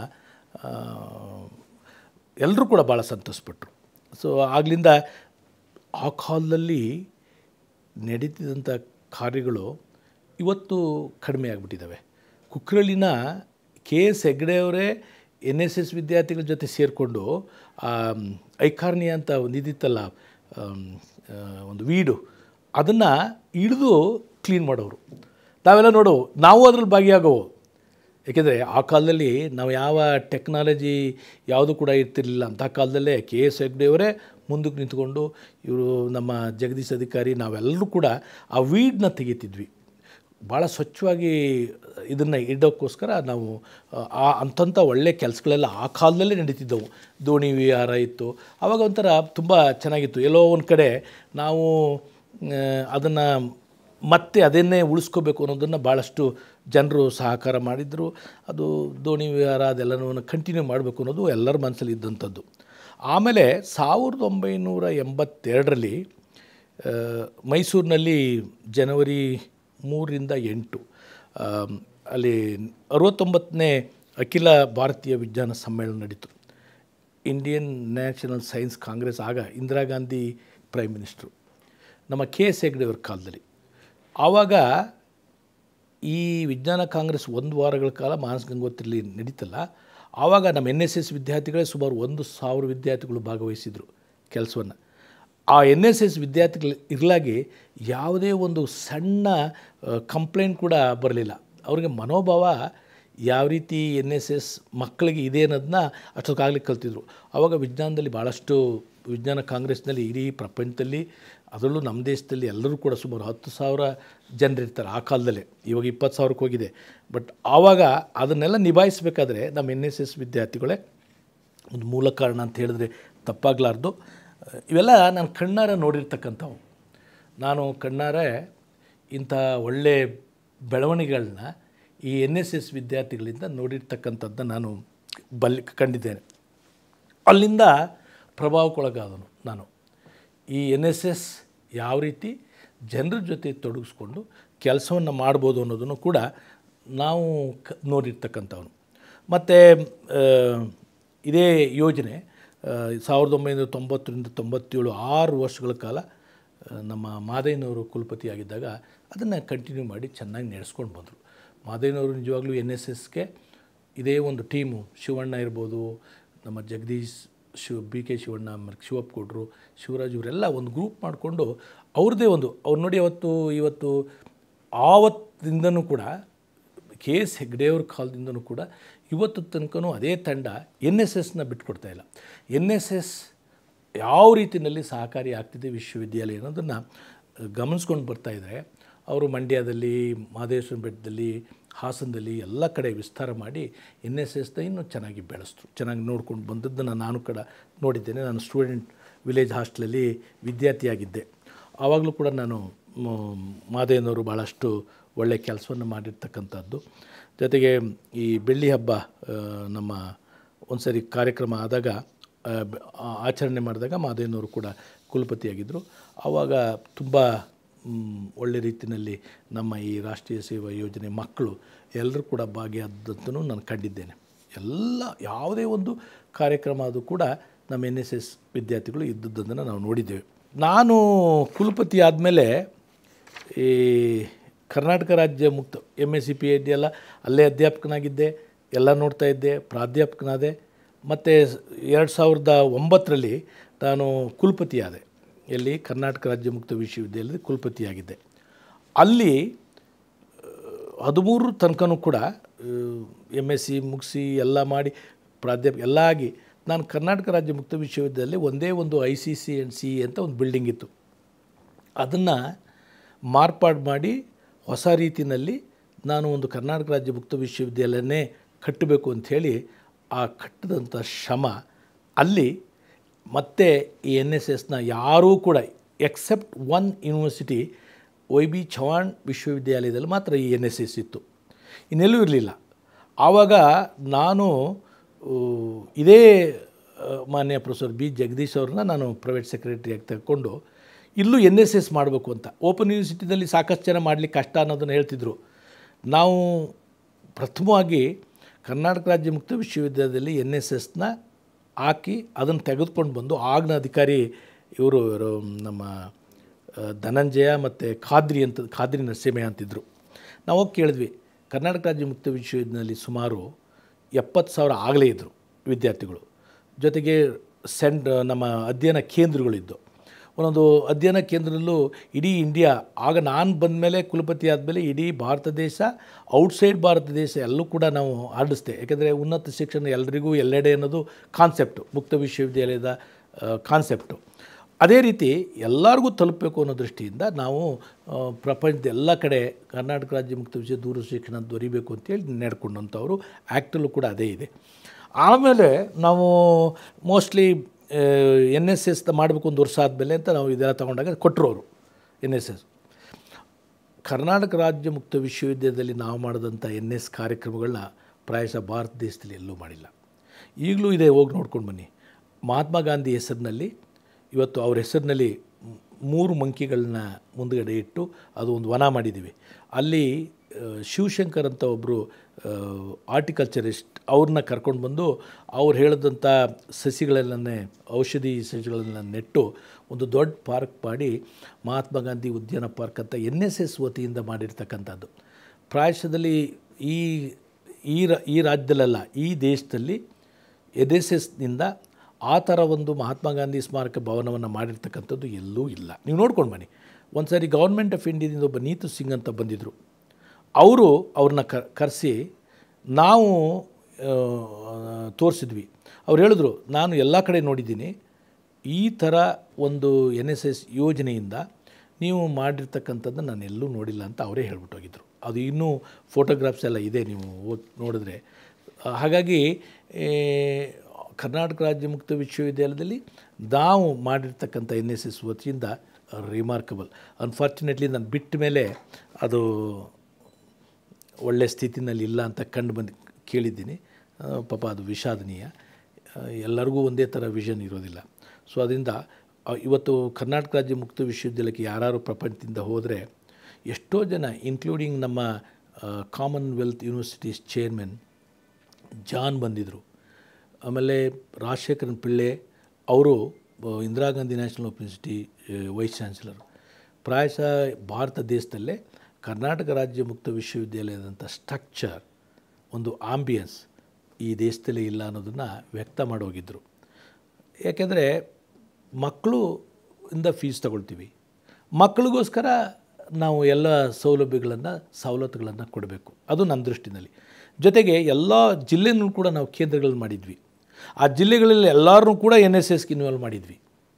ಎಲ್ಲರೂ ಕೂಡ ಭಾಳ ಸಂತೋಷಪಟ್ಟರು ಸೊ ಆಗಲಿಂದ ಆ ಕಾಲದಲ್ಲಿ ನಡೀತಿದ್ದಂಥ ಕಾರ್ಯಗಳು ಇವತ್ತು ಕಡಿಮೆ ಆಗಿಬಿಟ್ಟಿದ್ದಾವೆ ಕುಕ್ರಳ್ಳಿನ ಕೆ ಎಸ್ ಹೆಗ್ಡೆಯವರೇ ಎನ್ ಎಸ್ ಎಸ್ ವಿದ್ಯಾರ್ಥಿಗಳ ಜೊತೆ ಸೇರಿಕೊಂಡು ಐಕಾರ್ನಿಯ ಅಂತ ಒಂದು ಇದಿತ್ತಲ್ಲ ಆಮ್, ಆ, ಒಂದು ವೀಡು ಅದನ್ನು ಹಿಡಿದು ಕ್ಲೀನ್ ಮಾಡೋರು ನಾವೆಲ್ಲ ನೋಡು ನಾವು ಅದರಲ್ಲಿ ಭಾಗಿಯಾಗೋವು ಏಕೆಂದರೆ ಆ ಕಾಲದಲ್ಲಿ ನಾವು ಯಾವ ಟೆಕ್ನಾಲಜಿ ಯಾವುದು ಕೂಡ ಇರ್ತಿರ್ಲಿಲ್ಲ ಅಂಥ ಕಾಲದಲ್ಲೇ ಕೆ ಎಸ್ ಹೆಗ್ಡೆಯವರೇ ಮುಂದಕ್ಕೆ ನಿಂತ್ಕೊಂಡು ಇವರು ನಮ್ಮ ಜಗದೀಶ್ ಅಧಿಕಾರಿ ನಾವೆಲ್ಲರೂ ಕೂಡ ಆ ವೀಡನ್ನ ತೆಗಿತಿದ್ವಿ ಭಾಳ ಸ್ವಚ್ಛವಾಗಿ ಇದನ್ನು ಇಡೋಕ್ಕೋಸ್ಕರ ನಾವು ಆ ಅಂಥಂಥ ಒಳ್ಳೆಯ ಕೆಲಸಗಳೆಲ್ಲ ಆ ಕಾಲದಲ್ಲೇ ನಡೀತಿದ್ದವು ದೋಣಿ ವಿಹಾರ ಇತ್ತು ಆವಾಗ ಒಂಥರ ತುಂಬ ಚೆನ್ನಾಗಿತ್ತು ಎಲ್ಲೋ ಒಂದು ಕಡೆ ನಾವು ಅದನ್ನು ಮತ್ತೆ ಅದನ್ನೇ ಉಳಿಸ್ಕೋಬೇಕು ಅನ್ನೋದನ್ನು ಭಾಳಷ್ಟು ಜನರು ಸಹಕಾರ ಮಾಡಿದರು ಅದು ದೋಣಿ ವಿಹಾರ ಅದೆಲ್ಲನೂ ಕಂಟಿನ್ಯೂ ಮಾಡಬೇಕು ಅನ್ನೋದು ಎಲ್ಲರ ಮನಸ್ಸಲ್ಲಿ ಇದ್ದಂಥದ್ದು ಆಮೇಲೆ ಸಾವಿರದ ಒಂಬೈನೂರ ಎಂಬತ್ತೆರಡರಲ್ಲಿ ಆ, ಮೈಸೂರಿನಲ್ಲಿ ಜನವರಿ ಮೂರರಿಂದ ಎಂಟು ಆ, ಅಲ್ಲಿ ಅರವತ್ತೊಂಬತ್ತನೇ ಅಖಿಲ ಭಾರತೀಯ ವಿಜ್ಞಾನ ಸಮ್ಮೇಳನ ನಡೀತು ಇಂಡಿಯನ್ ನ್ಯಾಷನಲ್ ಸೈನ್ಸ್ ಕಾಂಗ್ರೆಸ್ ಆಗ ಇಂದಿರಾ ಗಾಂಧಿ ಪ್ರೈಮ್ ಮಿನಿಸ್ಟ್ರು ನಮ್ಮ ಕೆ ಎಸ್ ಹೆಗ್ಡೆಯವ್ರ ಕಾಲದಲ್ಲಿ ಆವಾಗ ಈ ವಿಜ್ಞಾನ ಕಾಂಗ್ರೆಸ್ ಒಂದು ವಾರಗಳ ಕಾಲ ಮಾನಸ ಗಂಗೋತ್ರಿಲಿ ನಡೀತಲ್ಲ ಆವಾಗ ನಮ್ಮ ಎನ್ ಎಸ್ ಎಸ್ ವಿದ್ಯಾರ್ಥಿಗಳೇ ಸುಮಾರು ಒಂದು ಸಾವಿರ ವಿದ್ಯಾರ್ಥಿಗಳು ಭಾಗವಹಿಸಿದರು ಕೆಲಸವನ್ನು ಆ ಎನ್ ಎಸ್ ಎಸ್ ವಿದ್ಯಾರ್ಥಿಗಳು ಇರಲಾಗಿ ಯಾವುದೇ ಒಂದು ಸಣ್ಣ ಕಂಪ್ಲೇಂಟ್ ಕೂಡ ಬರಲಿಲ್ಲ ಅವ್ರಿಗೆ ಮನೋಭಾವ ಯಾವ ರೀತಿ ಎನ್ ಎಸ್ ಎಸ್ ಮಕ್ಕಳಿಗೆ ಇದೆ ಅನ್ನೋದನ್ನ ಅಷ್ಟೊತ್ತಾಗಲಿ ಕಲ್ತಿದ್ರು ಆವಾಗ ವಿಜ್ಞಾನದಲ್ಲಿ ಭಾಳಷ್ಟು ವಿಜ್ಞಾನ ಕಾಂಗ್ರೆಸ್ನಲ್ಲಿ ಇಡೀ ಪ್ರಪಂಚದಲ್ಲಿ ಅದರಲ್ಲೂ ನಮ್ಮ ದೇಶದಲ್ಲಿ ಎಲ್ಲರೂ ಕೂಡ ಸುಮಾರು ಹತ್ತು ಸಾವಿರ ಜನರಿರ್ತಾರೆ ಆ ಕಾಲದಲ್ಲೇ ಇವಾಗ ಇಪ್ಪತ್ತು ಸಾವಿರಕ್ಕೆ ಹೋಗಿದೆ ಬಟ್ ಆವಾಗ ಅದನ್ನೆಲ್ಲ ನಿಭಾಯಿಸಬೇಕಾದ್ರೆ ನಮ್ಮ ಎನ್ ಎಸ್ ಎಸ್ ವಿದ್ಯಾರ್ಥಿಗಳೇ ಒಂದು ಮೂಲ ಕಾರಣ ಅಂತ ಹೇಳಿದ್ರೆ ತಪ್ಪಾಗಲಾರ್ದು ಇವೆಲ್ಲ ನಾನು ಕಣ್ಣಾರ ನೋಡಿರ್ತಕ್ಕಂಥವು ನಾನು ಕಣ್ಣಾರೆ ಇಂಥ ಒಳ್ಳೆ ಬೆಳವಣಿಗೆಗಳನ್ನ ಈ ಎನ್ ಎಸ್ ಎಸ್ ವಿದ್ಯಾರ್ಥಿಗಳಿಂದ ನೋಡಿರ್ತಕ್ಕಂಥದ್ದನ್ನು ನಾನು ಬಲ್ ಕಂಡಿದ್ದೇನೆ ಅಲ್ಲಿಂದ ಪ್ರಭಾವಕ್ಕೊಳಗಾದನು ನಾನು ಈ ಎನ್ ಎಸ್ ಎಸ್ ಯಾವ ರೀತಿ ಜನರ ಜೊತೆ ತೊಡಗಿಸ್ಕೊಂಡು ಕೆಲಸವನ್ನು ಮಾಡ್ಬೋದು ಅನ್ನೋದನ್ನು ಕೂಡ ನಾವು ಕ ನೋಡಿರ್ತಕ್ಕಂಥವನು ಮತ್ತು ಇದೇ ಯೋಜನೆ ಆ, ಸಾವಿರದ ಒಂಬೈನೂರ ತೊಂಬತ್ತರಿಂದ ತೊಂಬತ್ತೇಳು ಆರು ವರ್ಷಗಳ ಕಾಲ ಆ, ನಮ್ಮ ಮಾದಯ್ಯನವರು ಕುಲಪತಿಯಾಗಿದ್ದಾಗ ಅದನ್ನು ಕಂಟಿನ್ಯೂ ಮಾಡಿ ಚೆನ್ನಾಗಿ ನಡೆಸ್ಕೊಂಡು ಬಂದರು ಮಾದಯ್ಯನವರು ನಿಜವಾಗ್ಲೂ ಎನ್ ಎಸ್ ಎಸ್ಗೆ ಇದೇ ಒಂದು ಟೀಮು ಶಿವಣ್ಣ ಇರ್ಬೋದು ನಮ್ಮ ಜಗದೀಶ್ ಶಿವ ಬಿ ಕೆ ಶಿವಣ್ಣ ಆಮೇಲೆ ಶಿವಪ್ಪ ಕೊಡ್ರು ಶಿವರಾಜ್ ಇವರೆಲ್ಲ ಒಂದು ಗ್ರೂಪ್ ಮಾಡಿಕೊಂಡು ಅವ್ರದ್ದೇ ಒಂದು ಅವ್ರು ನೋಡಿ ಅವತ್ತು ಇವತ್ತು ಆವತ್ತಿಂದನೂ ಕೂಡ ಕೆ ಎಸ್ ಹೆಗ್ಡೆಯವ್ರ ಕಾಲದಿಂದನೂ ಕೂಡ ಇವತ್ತು ತನಕನೂ ಅದೇ ತಂಡ ಎನ್ ಎಸ್ ಎಸ್ನ ಬಿಟ್ಕೊಡ್ತಾ ಇಲ್ಲ ಎನ್ ಎಸ್ ಎಸ್ ಯಾವ ರೀತಿಯಲ್ಲಿ ಸಹಕಾರಿ ಆಗ್ತಿದೆ ವಿಶ್ವವಿದ್ಯಾಲಯ ಅನ್ನೋದನ್ನು ಗಮನಿಸ್ಕೊಂಡು ಬರ್ತಾ ಇದ್ದಾರೆ ಅವರು ಮಂಡ್ಯದಲ್ಲಿ ಮಹದೇಶ್ವರ ಬೆಟ್ಟದಲ್ಲಿ ಹಾಸನದಲ್ಲಿ ಎಲ್ಲ ಕಡೆ ವಿಸ್ತಾರ ಮಾಡಿ ಎನ್ ಎಸ್ ಎಸ್ನ ಇನ್ನೂ ಚೆನ್ನಾಗಿ ಬೆಳೆಸಿದ್ರು ಚೆನ್ನಾಗಿ ನೋಡ್ಕೊಂಡು ಬಂದದ್ದನ್ನು ನಾನು ಕೂಡ ನೋಡಿದ್ದೇನೆ ನಾನು ಸ್ಟೂಡೆಂಟ್ ವಿಲೇಜ್ ಹಾಸ್ಟೆಲಲ್ಲಿ ವಿದ್ಯಾರ್ಥಿಯಾಗಿದ್ದೆ ಆವಾಗಲೂ ಕೂಡ ನಾನು ಮಾದೇನವರು ಭಾಳಷ್ಟು ಒಳ್ಳೆಯ ಕೆಲಸವನ್ನು ಮಾಡಿರ್ತಕ್ಕಂಥದ್ದು ಜೊತೆಗೆ ಈ ಬೆಳ್ಳಿ ಹಬ್ಬ ಆ, ನಮ್ಮ ಒಂದು ಸರಿ ಕಾರ್ಯಕ್ರಮ ಆದಾಗ ಆ, ಬ- ಆ- ಆಚರಣೆ ಮಾಡಿದಾಗ ಮಾದೇನವರು ಕೂಡ ಕುಲಪತಿಯಾಗಿದ್ದರು ಆವಾಗ ತುಂಬ ಮ್, ಒಳ್ಳೆ ರೀತಿಯಲ್ಲಿ ನಮ್ಮ ಈ ರಾಷ್ಟ್ರೀಯ ಸೇವಾ ಯೋಜನೆ ಮಕ್ಕಳು ಎಲ್ಲರೂ ಕೂಡ ಭಾಗಿಯಾದಂತೂ ನಾನು ಕಂಡಿದ್ದೇನೆ ಎಲ್ಲ ಯಾವುದೇ ಒಂದು ಕಾರ್ಯಕ್ರಮ ಅದು ಕೂಡ ನಮ್ಮ ಎನ್ ಎಸ್ ಎಸ್ ವಿದ್ಯಾರ್ಥಿಗಳು ಇದ್ದದ್ದನ್ನು ನಾವು ನೋಡಿದ್ದೇವೆ ನಾನು ಕುಲಪತಿ ಆದಮೇಲೆ ಈ ಕರ್ನಾಟಕ ರಾಜ್ಯ ಮುಕ್ತ M S C P H D ಎಲ್ಲ ಅಲ್ಲೇ ಅಧ್ಯಾಪಕನಾಗಿದ್ದೆ ಎಲ್ಲ ನೋಡ್ತಾ ಇದ್ದೆ ಪ್ರಾಧ್ಯಾಪಕನಾದೆ ಮತ್ತು ಎರಡು ಸಾವಿರದ ಒಂಬತ್ತರಲ್ಲಿ ನಾನು ಕುಲಪತಿ ಆದೆ ಎಲ್ಲಿ ಕರ್ನಾಟಕ ರಾಜ್ಯ ಮುಕ್ತ ವಿಶ್ವವಿದ್ಯಾಲಯದ ಕುಲಪತಿಯಾಗಿದ್ದೆ ಅಲ್ಲಿ ಹದಿಮೂರು ತನಕನೂ ಕೂಡ ಎಮ್ ಎಸ್ ಸಿ ಮುಗಿಸಿ ಎಲ್ಲ ಮಾಡಿ ಪ್ರಾಧ್ಯಾಪಕ ಎಲ್ಲ ಆಗಿ ನಾನು ಕರ್ನಾಟಕ ರಾಜ್ಯ ಮುಕ್ತ ವಿಶ್ವವಿದ್ಯಾಲಯ ಒಂದೇ ಒಂದು I C C and C ಅಂತ ಒಂದು ಬಿಲ್ಡಿಂಗ್ ಇತ್ತು ಅದನ್ನು ಮಾರ್ಪಾಡು ಮಾಡಿ ಹೊಸ ರೀತಿಯಲ್ಲಿ ನಾನು ಒಂದು ಕರ್ನಾಟಕ ರಾಜ್ಯ ಮುಕ್ತ ವಿಶ್ವವಿದ್ಯಾಲಯನೇ ಕಟ್ಟಬೇಕು ಅಂಥೇಳಿ ಆ ಕಟ್ಟಿದಂಥ ಶ್ರಮ ಅಲ್ಲಿ ಮತ್ತೆ ಈ ಎನ್ ಎಸ್ ಎಸ್ನ ಯಾರೂ ಕೂಡ except one university Y B Chavan ವಿಶ್ವವಿದ್ಯಾಲಯದಲ್ಲಿ ಮಾತ್ರ ಈ ಎನ್ ಎಸ್ ಎಸ್ ಇತ್ತು ಇನ್ನೆಲ್ಲೂ ಇರಲಿಲ್ಲ ಆವಾಗ ನಾನು ಆ, ಇದೇ ಆ, ಮಾನ್ಯ ಪ್ರೊಫೆಸರ್ ಬಿ ಜಗದೀಶ್ ಅವ್ರನ್ನ ನಾನು ಪ್ರೈವೇಟ್ ಸೆಕ್ರೆಟರಿಯಾಗಿ ತಗೊಂಡು ಇಲ್ಲೂ ಎನ್ ಎಸ್ ಎಸ್ ಮಾಡಬೇಕು ಅಂತ ಓಪನ್ ಯೂನಿವರ್ಸಿಟಿದಲ್ಲಿ ಸಾಕಷ್ಟು ಜನ ಮಾಡಲಿಕ್ಕೆ ಕಷ್ಟ ಅನ್ನೋದನ್ನು ಹೇಳ್ತಿದ್ರು ನಾವು ಪ್ರಥಮವಾಗಿ ಕರ್ನಾಟಕ ರಾಜ್ಯ ಮುಕ್ತ ವಿಶ್ವವಿದ್ಯಾಲಯದಲ್ಲಿ ಎನ್ ಎಸ್ ಎಸ್ನ ಹಾಕಿ ಅದನ್ನು ತೆಗೆದುಕೊಂಡು ಬಂದು ಆಗಿನ ಅಧಿಕಾರಿ ಇವರು ಇವರು ನಮ್ಮ ಆ, ಧನಂಜಯ ಮತ್ತು ಖಾದ್ರಿ ಅಂತ ಖಾದ್ರಿ ನರಸಿಂಹಯ್ಯ ಅಂತಿದ್ದರು ನಾವು ಹೋಗಿ ಕೇಳಿದ್ವಿ ಕರ್ನಾಟಕ ರಾಜ್ಯ ಮುಕ್ತ ವಿಶ್ವವಿದ್ಯಾಲಯದಲ್ಲಿ ಸುಮಾರು ಎಪ್ಪತ್ತು ಸಾವಿರ ಆಗಲೇ ಇದ್ದರು ವಿದ್ಯಾರ್ಥಿಗಳು ಜೊತೆಗೆ ಸೆಂಟ್ ನಮ್ಮ ಅಧ್ಯಯನ ಕೇಂದ್ರಗಳಿದ್ದು ಒಂದೊಂದು ಅಧ್ಯಯನ ಕೇಂದ್ರದಲ್ಲೂ ಇಡೀ ಇಂಡಿಯಾ ಆಗ ನಾನು ಬಂದ ಮೇಲೆ ಕುಲಪತಿ ಆದಮೇಲೆ ಇಡೀ ಭಾರತ ದೇಶ ಔಟ್ಸೈಡ್ ಭಾರತ ದೇಶ ಎಲ್ಲೂ ಕೂಡ ನಾವು ಆಡಿಸ್ದೆ ಯಾಕೆಂದರೆ ಉನ್ನತ ಶಿಕ್ಷಣ ಎಲ್ರಿಗೂ ಎಲ್ಲೆಡೆ ಅನ್ನೋದು ಕಾನ್ಸೆಪ್ಟು ಮುಕ್ತ ವಿಶ್ವವಿದ್ಯಾಲಯದ ಕಾನ್ಸೆಪ್ಟು ಅದೇ ರೀತಿ ಎಲ್ಲರಿಗೂ ತಲುಪಬೇಕು ಅನ್ನೋ ದೃಷ್ಟಿಯಿಂದ ನಾವು ಆ, ಪ್ರಪಂಚದ ಎಲ್ಲ ಕಡೆ ಕರ್ನಾಟಕ ರಾಜ್ಯ ಮುಕ್ತ ವಿಷಯ ದೂರ ಶಿಕ್ಷಣ ದೊರಿಬೇಕು ಅಂತೇಳಿ ನಡ್ಕೊಂಡಂಥವ್ರು ಆ್ಯಕ್ಟಲ್ಲೂ ಕೂಡ ಅದೇ ಇದೆ ಆಮೇಲೆ ನಾವು ಮೋಸ್ಟ್ಲಿ ಎನ್ ಎಸ್ ಎಸ್ ಮಾಡಬೇಕು ಒಂದು ವರ್ಷ ಆದಮೇಲೆ ಅಂತ ನಾವು ಇದೆಲ್ಲ ತೊಗೊಂಡಾಗ ಕೊಟ್ಟರು ಅವರು ಎನ್ ಎಸ್ ಎಸ್ ಕರ್ನಾಟಕ ರಾಜ್ಯ ಮುಕ್ತ ವಿಶ್ವವಿದ್ಯಾಲಯದಲ್ಲಿ ನಾವು ಮಾಡಿದಂಥ ಎನ್ ಎಸ್ ಕಾರ್ಯಕ್ರಮಗಳನ್ನ ಪ್ರಾಯಶಃ ಭಾರತ ದೇಶದಲ್ಲಿ ಎಲ್ಲೂ ಮಾಡಿಲ್ಲ ಈಗಲೂ ಇದೆ ಹೋಗಿ ನೋಡ್ಕೊಂಡು ಬನ್ನಿ ಮಹಾತ್ಮ ಗಾಂಧಿ ಹೆಸರಿನಲ್ಲಿ ಇವತ್ತು ಅವ್ರ ಹೆಸರಿನಲ್ಲಿ ಮ್- ಮೂರು ಮಂಕಿಗಳನ್ನ ಮುಂದುಗಡೆ ಇಟ್ಟು ಅದು ಒಂದು ವನ ಮಾಡಿದ್ದೀವಿ ಅಲ್ಲಿ ಆ, ಶಿವಶಂಕರ್ ಅಂತ ಒಬ್ಬರು ಆರ್ಟಿಕಲ್ಚರಿಸ್ಟ್ ಅವ್ರನ್ನ ಕರ್ಕೊಂಡು ಬಂದು ಅವ್ರು ಹೇಳಿದಂಥ ಸಸಿಗಳನ್ನೇ ಔಷಧಿ ಸಸಿಗಳನ್ನ ನೆಟ್ಟು ಒಂದು ದೊಡ್ಡ ಪಾರ್ಕ್ ಮಾಡಿ ಮಹಾತ್ಮ ಗಾಂಧಿ ಉದ್ಯಾನ ಪಾರ್ಕ್ ಅಂತ ಎನ್ ಎಸ್ ಎಸ್ ವತಿಯಿಂದ ಮಾಡಿರ್ತಕ್ಕಂಥದ್ದು ಪ್ರಾಯಶದಲ್ಲಿ ಈ ಈ ರ ಈ ರಾಜ್ಯದಲ್ಲ ಈ ದೇಶದಲ್ಲಿ ಎನ್ ಎಸ್ ಎಸ್ನಿಂದ ಆ ಥರ ಒಂದು ಮಹಾತ್ಮ ಗಾಂಧಿ ಸ್ಮಾರಕ ಭವನವನ್ನು ಮಾಡಿರ್ತಕ್ಕಂಥದ್ದು ಎಲ್ಲೂ ಇಲ್ಲ ನೀವು ನೋಡ್ಕೊಂಡು ಬನ್ನಿ ಒಂದು ಸಾರಿ ಗೌರ್ಮೆಂಟ್ ಆಫ್ ಇಂಡಿಯಾದಿಂದ ಒಬ್ಬ ನೀತು ಸಿಂಗ್ ಅಂತ ಬಂದಿದ್ದರು ಅವರು ಅವ್ರನ್ನ ಕ ಕರೆಸಿ ನಾವು ಆ, ತೋರಿಸಿದ್ವಿ ಅವ್ರು ಹೇಳಿದ್ರು ನಾನು ಎಲ್ಲ ಕಡೆ ನೋಡಿದ್ದೀನಿ ಈ ಥರ ಒಂದು ಎನ್ ಎಸ್ ಎಸ್ ಯೋಜನೆಯಿಂದ ನೀವು ಮಾಡಿರ್ತಕ್ಕಂಥದ್ದು ನಾನು ಎಲ್ಲೂ ನೋಡಿಲ್ಲ ಅಂತ ಅವರೇ ಹೇಳ್ಬಿಟ್ಟೋಗಿದ್ರು ಅದು ಇನ್ನೂ ಫೋಟೋಗ್ರಾಫ್ಸ್ ಎಲ್ಲ ಇದೆ ನೀವು ಓದ್- ನೋಡಿದ್ರೆ ಆ, ಹಾಗಾಗಿ ಏ, ಕರ್ನಾಟಕ ರಾಜ್ಯ ಮುಕ್ತ ವಿಶ್ವವಿದ್ಯಾಲಯದಲ್ಲಿ ನಾವು ಮಾಡಿರ್ತಕ್ಕಂಥ ಎನ್ ಎಸ್ ಎಸ್ ವತಿಯಿಂದ ರಿಮಾರ್ಕಬಲ್ ಅನ್ಫಾರ್ಚುನೇಟ್ಲಿ ನಾನು ಬಿಟ್ಟ ಮೇಲೆ ಅದು ಒಳ್ಳೆ ಸ್ಥಿತಿನಲ್ಲಿ ಇಲ್ಲ ಅಂತ ಕಂಡು ಬಂದು ಕೇಳಿದ್ದೀನಿ ಆ, ಪಾಪ ಅದು ವಿಷಾದನೀಯ ಆ, ಎಲ್ಲರಿಗೂ ಒಂದೇ ಥರ ವಿಷನ್ ಇರೋದಿಲ್ಲ ಸೊ ಅದರಿಂದ ಆ, ಇವತ್ತು ಕರ್ನಾಟಕ ರಾಜ್ಯ ಮುಕ್ತ ವಿಶ್ವವಿದ್ಯಾಲಯಕ್ಕೆ ಯಾರು ಪ್ರಪಂಚದಿಂದ ಹೋದರೆ ಎಷ್ಟೋ ಜನ ಇನ್ಕ್ಲೂಡಿಂಗ್ ನಮ್ಮ ಕಾಮನ್ವೆಲ್ತ್ ಯೂನಿವರ್ಸಿಟೀಸ್ ಚೇರ್ಮನ್ ಜಾನ್ ಬಂದಿದ್ದರು ಆಮೇಲೆ ರಾಜಶೇಖರನ್ ಪಿಳ್ಳೆ ಅವರು ಬ- Indira Gandhi national open university vice chancellor ಪ್ರಾಯಶಃ ಭಾರತ ದೇಶದಲ್ಲೇ ಕರ್ನಾಟಕ ರಾಜ್ಯ ಮುಕ್ತ ವಿಶ್ವವಿದ್ಯಾಲಯದಂಥ ಸ್ಟ್ರಕ್ಚರ್ ಒಂದು ಆಂಬಿಯನ್ಸ್ ಈ ದೇಶದಲ್ಲೇ ಇಲ್ಲ ಅನ್ನೋದನ್ನು ವ್ಯಕ್ತ ಮಾಡೋಗಿದ್ದರು ಯಾಕೆಂದರೆ ಮಕ್ಕಳು ಇಂದ ಫೀಸ್ ತಗೊಳ್ತೀವಿ ಮಕ್ಕಳಿಗೋಸ್ಕರ ನಾವು ಎಲ್ಲ ಸೌಲಭ್ಯಗಳನ್ನು ಸವಲತ್ತುಗಳನ್ನು ಕೊಡಬೇಕು ಅದು ನನ್ನ ದೃಷ್ಟಿನಲ್ಲಿ ಜೊತೆಗೆ ಎಲ್ಲ ಜಿಲ್ಲೆನೂ ಕೂಡ ನಾವು ಕೇಂದ್ರಗಳನ್ನು ಮಾಡಿದ್ವಿ ಆ ಜಿಲ್ಲೆಗಳಲ್ಲಿ ಎಲ್ಲರನ್ನೂ ಕೂಡ ಎನ್ ಎಸ್ ಎಸ್ಗೆ ಇನ್ವಾಲ್ವ್ ಮಾಡಿದ್ವಿ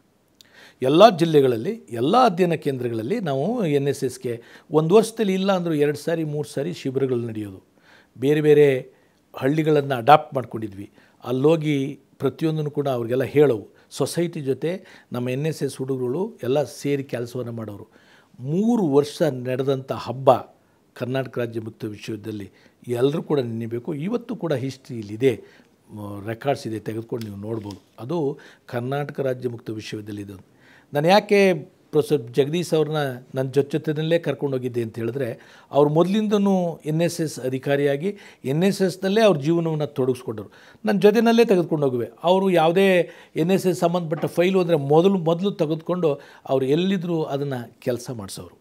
ಎಲ್ಲ ಜಿಲ್ಲೆಗಳಲ್ಲಿ ಎಲ್ಲ ಅಧ್ಯಯನ ಕೇಂದ್ರಗಳಲ್ಲಿ ನಾವು ಎನ್ ಎಸ್ ಎಸ್ಗೆ ಒಂದು ವರ್ಷದಲ್ಲಿ ಇಲ್ಲ ಅಂದರೂ ಎರಡು ಸಾರಿ ಮೂರು ಸಾರಿ ಶಿಬಿರಗಳು ನಡೆಯೋದು ಬೇರೆ ಬೇರೆ ಹಳ್ಳಿಗಳನ್ನು ಅಡಾಪ್ಟ್ ಮಾಡ್ಕೊಂಡಿದ್ವಿ ಅಲ್ಲೋಗಿ ಪ್ರತಿಯೊಂದನ್ನು ಕೂಡ ಅವ್ರಿಗೆಲ್ಲ ಹೇಳೋವು ಸೊಸೈಟಿ ಜೊತೆ ನಮ್ಮ ಎನ್ ಎಸ್ ಎಸ್ ಹುಡುಗರು ಎಲ್ಲ ಸೇರಿ ಕೆಲಸವನ್ನು ಮಾಡೋರು ಮೂರು ವರ್ಷ ನಡೆದಂಥ ಹಬ್ಬ ಕರ್ನಾಟಕ ರಾಜ್ಯ ಮುಕ್ತ ವಿಶ್ವವಿದ್ಯಾಲಯದಲ್ಲಿ ಎಲ್ಲರೂ ಕೂಡ ನೆನಬೇಕು ಇವತ್ತು ಕೂಡ ಹಿಸ್ಟ್ರಿಯಲ್ಲಿದೆ ರೆಕಾರ್ಡ್ಸ್ ಇದೆ ತೆಗೆದುಕೊಂಡು ನೀವು ನೋಡ್ಬೋದು ಅದು ಕರ್ನಾಟಕ ರಾಜ್ಯ ಮುಕ್ತ ವಿಶ್ವವಿದ್ಯಾಲಯ ಇದು ನಾನು ಯಾಕೆ ಪ್ರೊಫೆಸರ್ ಜಗದೀಶ್ ಅವ್ರನ್ನ ನನ್ನ ಜೊತೆ ಜೊತೆಯಲ್ಲೇ ಕರ್ಕೊಂಡೋಗಿದ್ದೆ ಅಂತ ಹೇಳಿದ್ರೆ ಅವ್ರು ಮೊದಲಿಂದನೂ ಎನ್ ಎಸ್ ಎಸ್ ಅಧಿಕಾರಿಯಾಗಿ ಎನ್ ಎಸ್ ಎಸ್ನಲ್ಲೇ ಅವ್ರ ಜೀವನವನ್ನು ತೊಡಗಿಸ್ಕೊಂಡರು ನನ್ನ ಜೊತೆಯಲ್ಲೇ ತೆಗೆದುಕೊಂಡು ಹೋಗುವೆ ಅವರು ಯಾವುದೇ ಎನ್ ಎಸ್ ಎಸ್ ಸಂಬಂಧಪಟ್ಟ ಫೈಲು ಅಂದರೆ ಮೊದಲು ಮೊದಲು ತೆಗೆದುಕೊಂಡು ಅವ್ರು ಎಲ್ಲಿದ್ದರೂ ಅದನ್ನು ಕೆಲಸ ಮಾಡಿಸೋರು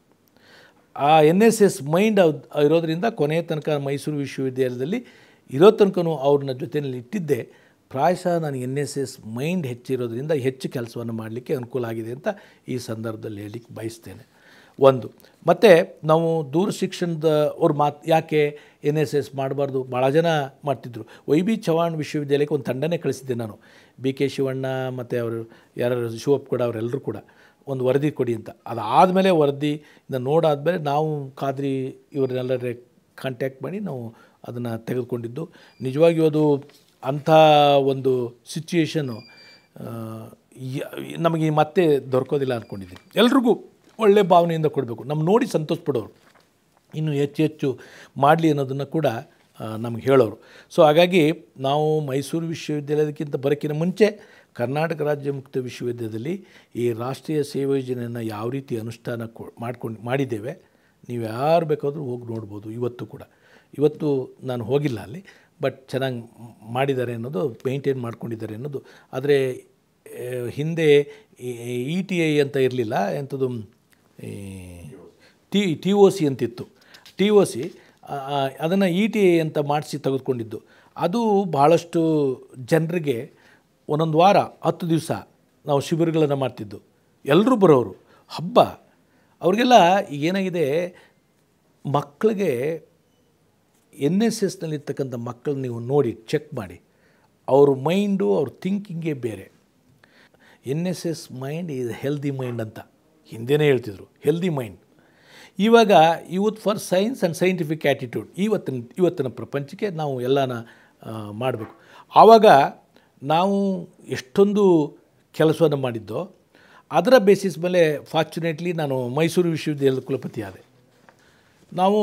ಆ ಎನ್ ಎಸ್ ಎಸ್ ಮೈಂಡ್ ಇರೋದರಿಂದ ಕೊನೆಯ ತನಕ ಮೈಸೂರು ವಿಶ್ವವಿದ್ಯಾಲಯದಲ್ಲಿ ಇರೋ ತನಕನೂ ಅವ್ರನ್ನ ಜೊತೆಯಲ್ಲಿ ಇಟ್ಟಿದ್ದೆ ಪ್ರಾಯಶಃ ನಾನು ಎನ್ ಎಸ್ ಎಸ್ ಮೈಂಡ್ ಹೆಚ್ಚಿರೋದ್ರಿಂದ ಹೆಚ್ಚು ಕೆಲಸವನ್ನು ಮಾಡಲಿಕ್ಕೆ ಅನುಕೂಲ ಆಗಿದೆ ಅಂತ ಈ ಸಂದರ್ಭದಲ್ಲಿ ಹೇಳಲಿಕ್ಕೆ ಬಯಸ್ತೇನೆ ಒಂದು ಮತ್ತು ನಾವು ದೂರ ಶಿಕ್ಷಣದ ಅವ್ರ ಮಾತು ಯಾಕೆ ಎನ್ ಎಸ್ ಎಸ್ ಮಾಡಬಾರ್ದು ಭಾಳ ಜನ ಮಾಡ್ತಿದ್ರು ವೈ ಬಿ ಚವಾಣ್ ವಿಶ್ವವಿದ್ಯಾಲಯಕ್ಕೆ ಒಂದು ತಂಡನೇ ಕಳಿಸಿದ್ದೆ ನಾನು ಬಿ ಕೆ ಶಿವಣ್ಣ ಮತ್ತು ಅವರು ಯಾರು ಶಿವಪ್ಪ ಕೂಡ ಅವರೆಲ್ಲರೂ ಕೂಡ ಒಂದು ವರದಿ ಕೊಡಿ ಅಂತ ಅದಾದಮೇಲೆ ವರದಿ ಇದನ್ನು ನೋಡಾದಮೇಲೆ ನಾವು ಖಾದ್ರಿ ಇವರನ್ನೆಲ್ಲರೇ ಕಾಂಟ್ಯಾಕ್ಟ್ ಮಾಡಿ ನಾವು ಅದನ್ನು ತೆಗೆದುಕೊಂಡಿದ್ದು ನಿಜವಾಗಿಯೂ ಅದು ಅಂಥ ಒಂದು ಸಿಚುಯೇಷನ್ನು ನಮಗೆ ಮತ್ತೆ ದೊರಕೋದಿಲ್ಲ ಅಂದ್ಕೊಂಡಿದ್ದೀನಿ ಎಲ್ರಿಗೂ ಒಳ್ಳೆ ಭಾವನೆಯಿಂದ ಕೊಡಬೇಕು ನಮ್ಮ ನೋಡಿ ಸಂತೋಷ ಪಡೋರು ಇನ್ನು ಹೆಚ್ಚು ಹೆಚ್ಚು ಮಾಡಲಿ ಅನ್ನೋದನ್ನು ಕೂಡ ನಮ್ಗೆ ಹೇಳೋರು ಸೊ ಹಾಗಾಗಿ ನಾವು ಮೈಸೂರು ವಿಶ್ವವಿದ್ಯಾಲಯದಕ್ಕಿಂತ ಬರೋಕ್ಕಿಂತ ಮುಂಚೆ ಕರ್ನಾಟಕ ರಾಜ್ಯ ಮುಕ್ತ ವಿಶ್ವವಿದ್ಯಾಲಯದಲ್ಲಿ ಈ ರಾಷ್ಟ್ರೀಯ ಸೇವಾ ಯೋಜನೆಯನ್ನು ಯಾವ ರೀತಿ ಅನುಷ್ಠಾನ ಕೊ ಮಾಡ್ಕೊಂಡು ಮಾಡಿದ್ದೇವೆ ನೀವು ಯಾರು ಬೇಕಾದರೂ ಹೋಗಿ ನೋಡ್ಬೋದು ಇವತ್ತು ಕೂಡ ಇವತ್ತು ನಾನು ಹೋಗಿಲ್ಲ ಅಲ್ಲಿ ಬಟ್ ಚೆನ್ನಾಗಿ ಮಾಡಿದ್ದಾರೆ ಅನ್ನೋದು ಮೇಂಟೈನ್ ಮಾಡ್ಕೊಂಡಿದ್ದಾರೆ ಅನ್ನೋದು ಆದರೆ ಆ, ಹಿಂದೆ ಇ ಟಿ ಐ ಅಂತ ಇರಲಿಲ್ಲ ಎಂಥದ್ದು ಈ ಟಿ ಟಿ ಒ ಸಿ ಅಂತಿತ್ತು ಟಿ ಒ ಸಿ ಅದನ್ನು ಇ ಟಿ ಐ ಅಂತ ಮಾಡಿಸಿ ತೆಗೆದುಕೊಂಡಿದ್ದು ಅದು ಭಾಳಷ್ಟು ಜನರಿಗೆ ಒಂದೊಂದು ವಾರ ಹತ್ತು ದಿವಸ ನಾವು ಶಿಬಿರಗಳನ್ನು ಮಾಡ್ತಿದ್ದು ಎಲ್ಲರೂ ಬರೋರು ಹಬ್ಬ ಅವ್ರಿಗೆಲ್ಲ ಏನಾಗಿದೆ ಮಕ್ಕಳಿಗೆ ಎನ್ ಎಸ್ ಎಸ್ನಲ್ಲಿರ್ತಕ್ಕಂಥ ಮಕ್ಕಳನ್ನ ನೀವು ನೋಡಿ ಚೆಕ್ ಮಾಡಿ ಅವ್ರ ಮೈಂಡು ಅವ್ರ ಥಿಂಕಿಂಗೇ ಬೇರೆ N S S mind is healthy mind ಅಂತ ಹಿಂದೆನೇ ಹೇಳ್ತಿದ್ರು ಹೆಲ್ದಿ ಮೈಂಡ್ ಇವಾಗ youth for science and scientific attitude ಇವತ್ತಿನ ಇವತ್ತಿನ ಪ್ರಪಂಚಕ್ಕೆ ನಾವು ಎಲ್ಲನ ಮಾಡಬೇಕು ಆವಾಗ ನಾವು ಎಷ್ಟೊಂದು ಕೆಲಸವನ್ನು ಮಾಡಿದ್ದೋ ಅದರ ಬೇಸಿಸ್ ಮೇಲೆ ಫಾರ್ಚುನೇಟ್ಲಿ ನಾನು ಮೈಸೂರು ವಿಶ್ವವಿದ್ಯಾಲಯದ ಕುಲಪತಿ ಆದೆ ನಾವು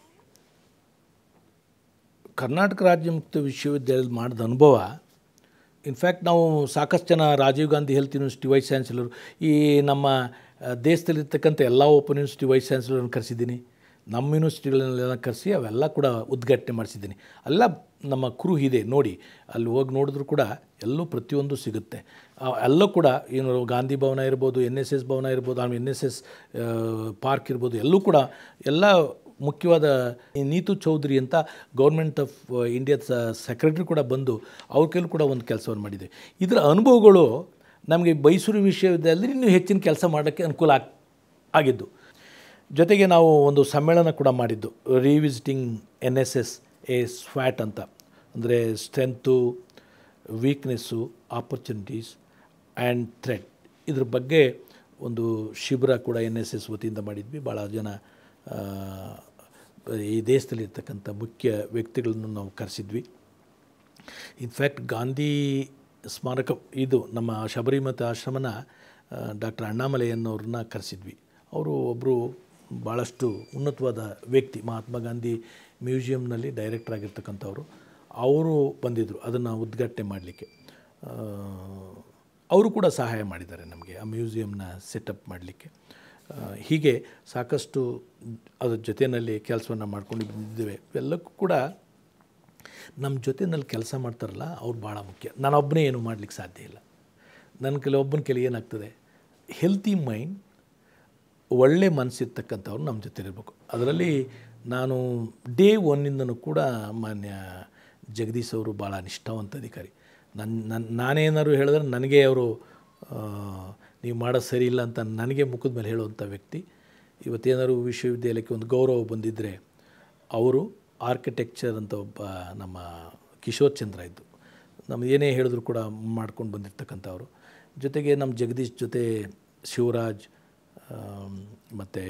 ಕರ್ನಾಟಕ ರಾಜ್ಯ ಮುಕ್ತ ವಿಶ್ವವಿದ್ಯಾಲಯದ ಮಾಡಿದ ಅನುಭವ ಇನ್ಫ್ಯಾಕ್ಟ್ ನಾವು ಸಾಕಷ್ಟು ಜನ Rajiv Gandhi health university vice chancellor ಈ ನಮ್ಮ ಆ, ದೇಶದಲ್ಲಿರ್ತಕ್ಕಂಥ ಎಲ್ಲ ಓಪನ್ ಯೂನಿವರ್ಸಿಟಿ ವೈಸ್ ಚಾನ್ಸಲರ್ನ ಕರೆಸಿದ್ದೀನಿ ನಮ್ಮ ಯೂನಿವರ್ಸಿಟಿಗಳನ್ನೆಲ್ಲ ಕರೆಸಿ ಅವೆಲ್ಲ ಕೂಡ ಉದ್ಘಾಟನೆ ಮಾಡಿಸಿದ್ದೀನಿ ಎಲ್ಲ ನಮ್ಮ ಕುರು ಇದೆ ನೋಡಿ ಅಲ್ಲಿ ಹೋಗಿ ನೋಡಿದ್ರು ಕೂಡ ಎಲ್ಲೂ ಪ್ರತಿಯೊಂದು ಸಿಗುತ್ತೆ ಆ, ಎಲ್ಲೂ ಕೂಡ ಏನು ಗಾಂಧಿ ಭವನ ಇರ್ಬೋದು ಎನ್ ಎಸ್ ಎಸ್ ಭವನ ಇರ್ಬೋದು ಆಮೇಲೆ ಎನ್ ಎಸ್ ಎಸ್ ಪಾರ್ಕ್ ಇರ್ಬೋದು ಎಲ್ಲೂ ಕೂಡ ಎಲ್ಲ ಮುಖ್ಯವಾದ ಈ ನೀತು ಚೌಧರಿ ಅಂತ ಗೌರ್ಮೆಂಟ್ ಆಫ್ ಇಂಡಿಯಾದ ಸೆಕ್ರೆಟ್ರಿ ಕೂಡ ಬಂದು ಅವ್ರ ಕೈಲೂ ಕೂಡ ಒಂದು ಕೆಲಸವನ್ನು ಮಾಡಿದೆ ಇದರ ಅನುಭವಗಳು ನಮಗೆ ಮೈಸೂರು ವಿಶ್ವವಿದ್ಯಾಲಯದಲ್ಲಿ ಇನ್ನೂ ಹೆಚ್ಚಿನ ಕೆಲಸ ಮಾಡೋಕ್ಕೆ ಅನುಕೂಲ ಆಗ್ ಆಗಿದ್ದು ಜೊತೆಗೆ ನಾವು ಒಂದು ಸಮ್ಮೇಳನ ಕೂಡ ಮಾಡಿದ್ದು revisiting N S S a ಸ್ವ್ಯಾಟ್ ಅಂತ ಅಂದರೆ strength weakness opportunities and threat ಇದ್ರ ಬಗ್ಗೆ ಒಂದು ಶಿಬಿರ ಕೂಡ ಎನ್ ಎಸ್ ಎಸ್ ವತಿಯಿಂದ ಮಾಡಿದ್ವಿ ಭಾಳ ಜನ ಆ, ಈ ದೇಶದಲ್ಲಿರ್ತಕ್ಕಂಥ ಮುಖ್ಯ ವ್ಯಕ್ತಿಗಳನ್ನು ನಾವು ಕರೆಸಿದ್ವಿ ಇನ್ಫ್ಯಾಕ್ಟ್ ಗಾಂಧಿ ಸ್ಮಾರಕ ಇದು ನಮ್ಮ ಶಬರಿಮತ ಆಶ್ರಮನ ಡಾಕ್ಟರ್ ಅಣ್ಣಾಮಲೈಯನ್ನವ್ರನ್ನ ಕರೆಸಿದ್ವಿ ಅವರು ಒಬ್ಬರು ಭಾಳಷ್ಟು ಉನ್ನತವಾದ ವ್ಯಕ್ತಿ ಮಹಾತ್ಮ ಗಾಂಧಿ ಮ್ಯೂಸಿಯಂನಲ್ಲಿ ಡೈರೆಕ್ಟರ್ ಆಗಿರ್ತಕ್ಕಂಥವ್ರು ಅವರು ಬಂದಿದ್ದರು ಅದನ್ನು ಉದ್ಘಾಟನೆ ಮಾಡಲಿಕ್ಕೆ ಅವರು ಕೂಡ ಸಹಾಯ ಮಾಡಿದ್ದಾರೆ ನಮಗೆ ಆ ಮ್ಯೂಸಿಯಂನ ಸೆಟಪ್ ಮಾಡಲಿಕ್ಕೆ ಹೀಗೆ ಸಾಕಷ್ಟು ಅದ್ರ ಜೊತೆಯಲ್ಲಿ ಕೆಲಸವನ್ನು ಮಾಡ್ಕೊಂಡು ಬಂದಿದ್ದೇವೆ ಎಲ್ಲಕ್ಕೂ ಕೂಡ ನಮ್ಮ ಜೊತೆಯಲ್ಲಿ ಕೆಲಸ ಮಾಡ್ತಾರಲ್ಲ ಅವ್ರು ಭಾಳ ಮುಖ್ಯ ನಾನೊಬ್ಬನೇ ಏನು ಮಾಡಲಿಕ್ಕೆ ಸಾಧ್ಯ ಇಲ್ಲ ನನ್ನ ಕೆಲವೊಬ್ಬನ ಕೆಲ ಏನಾಗ್ತದೆ ಹೆಲ್ತಿ ಮೈಂಡ್ ಒಳ್ಳೆ ಮನಸ್ಸಿರ್ತಕ್ಕಂಥವ್ರು ನಮ್ಮ ಜೊತೆ ಇರಬೇಕು ಅದರಲ್ಲಿ ನಾನು ಡೇ ಒನ್ನಿಂದನೂ ಕೂಡ ಮಾನ್ಯ ಜಗದೀಶ್ ಅವರು ಭಾಳ ನಿಷ್ಠಾವಂತ ಅಧಿಕಾರಿ ನನ್ನ ನನ್ನ ನಾನೇನಾದ್ರು ಹೇಳಿದ್ರೆ ನನಗೆ ಅವರು ನೀವು ಮಾಡೋದು ಸರಿ ಇಲ್ಲ ಅಂತ ನನಗೆ ಮುಖದ ಮೇಲೆ ಹೇಳುವಂಥ ವ್ಯಕ್ತಿ ಇವತ್ತೇನಾದ್ರು ವಿಶ್ವವಿದ್ಯಾಲಯಕ್ಕೆ ಒಂದು ಗೌರವ ಬಂದಿದ್ದರೆ ಅವರು ಆರ್ಕಿಟೆಕ್ಚರ್ ಅಂತ ಒಬ್ಬ ನಮ್ಮ ಕಿಶೋರ್ ಚಂದ್ರ ಇದ್ದು ನಮ್ಮ ಏನೇ ಹೇಳಿದ್ರು ಕೂಡ ಮಾಡ್ಕೊಂಡು ಬಂದಿರ್ತಕ್ಕಂಥವ್ರು ಜೊತೆಗೆ ನಮ್ಮ ಜಗದೀಶ್ ಜೊತೆ ಶಿವರಾಜ್ ಮತ್ತು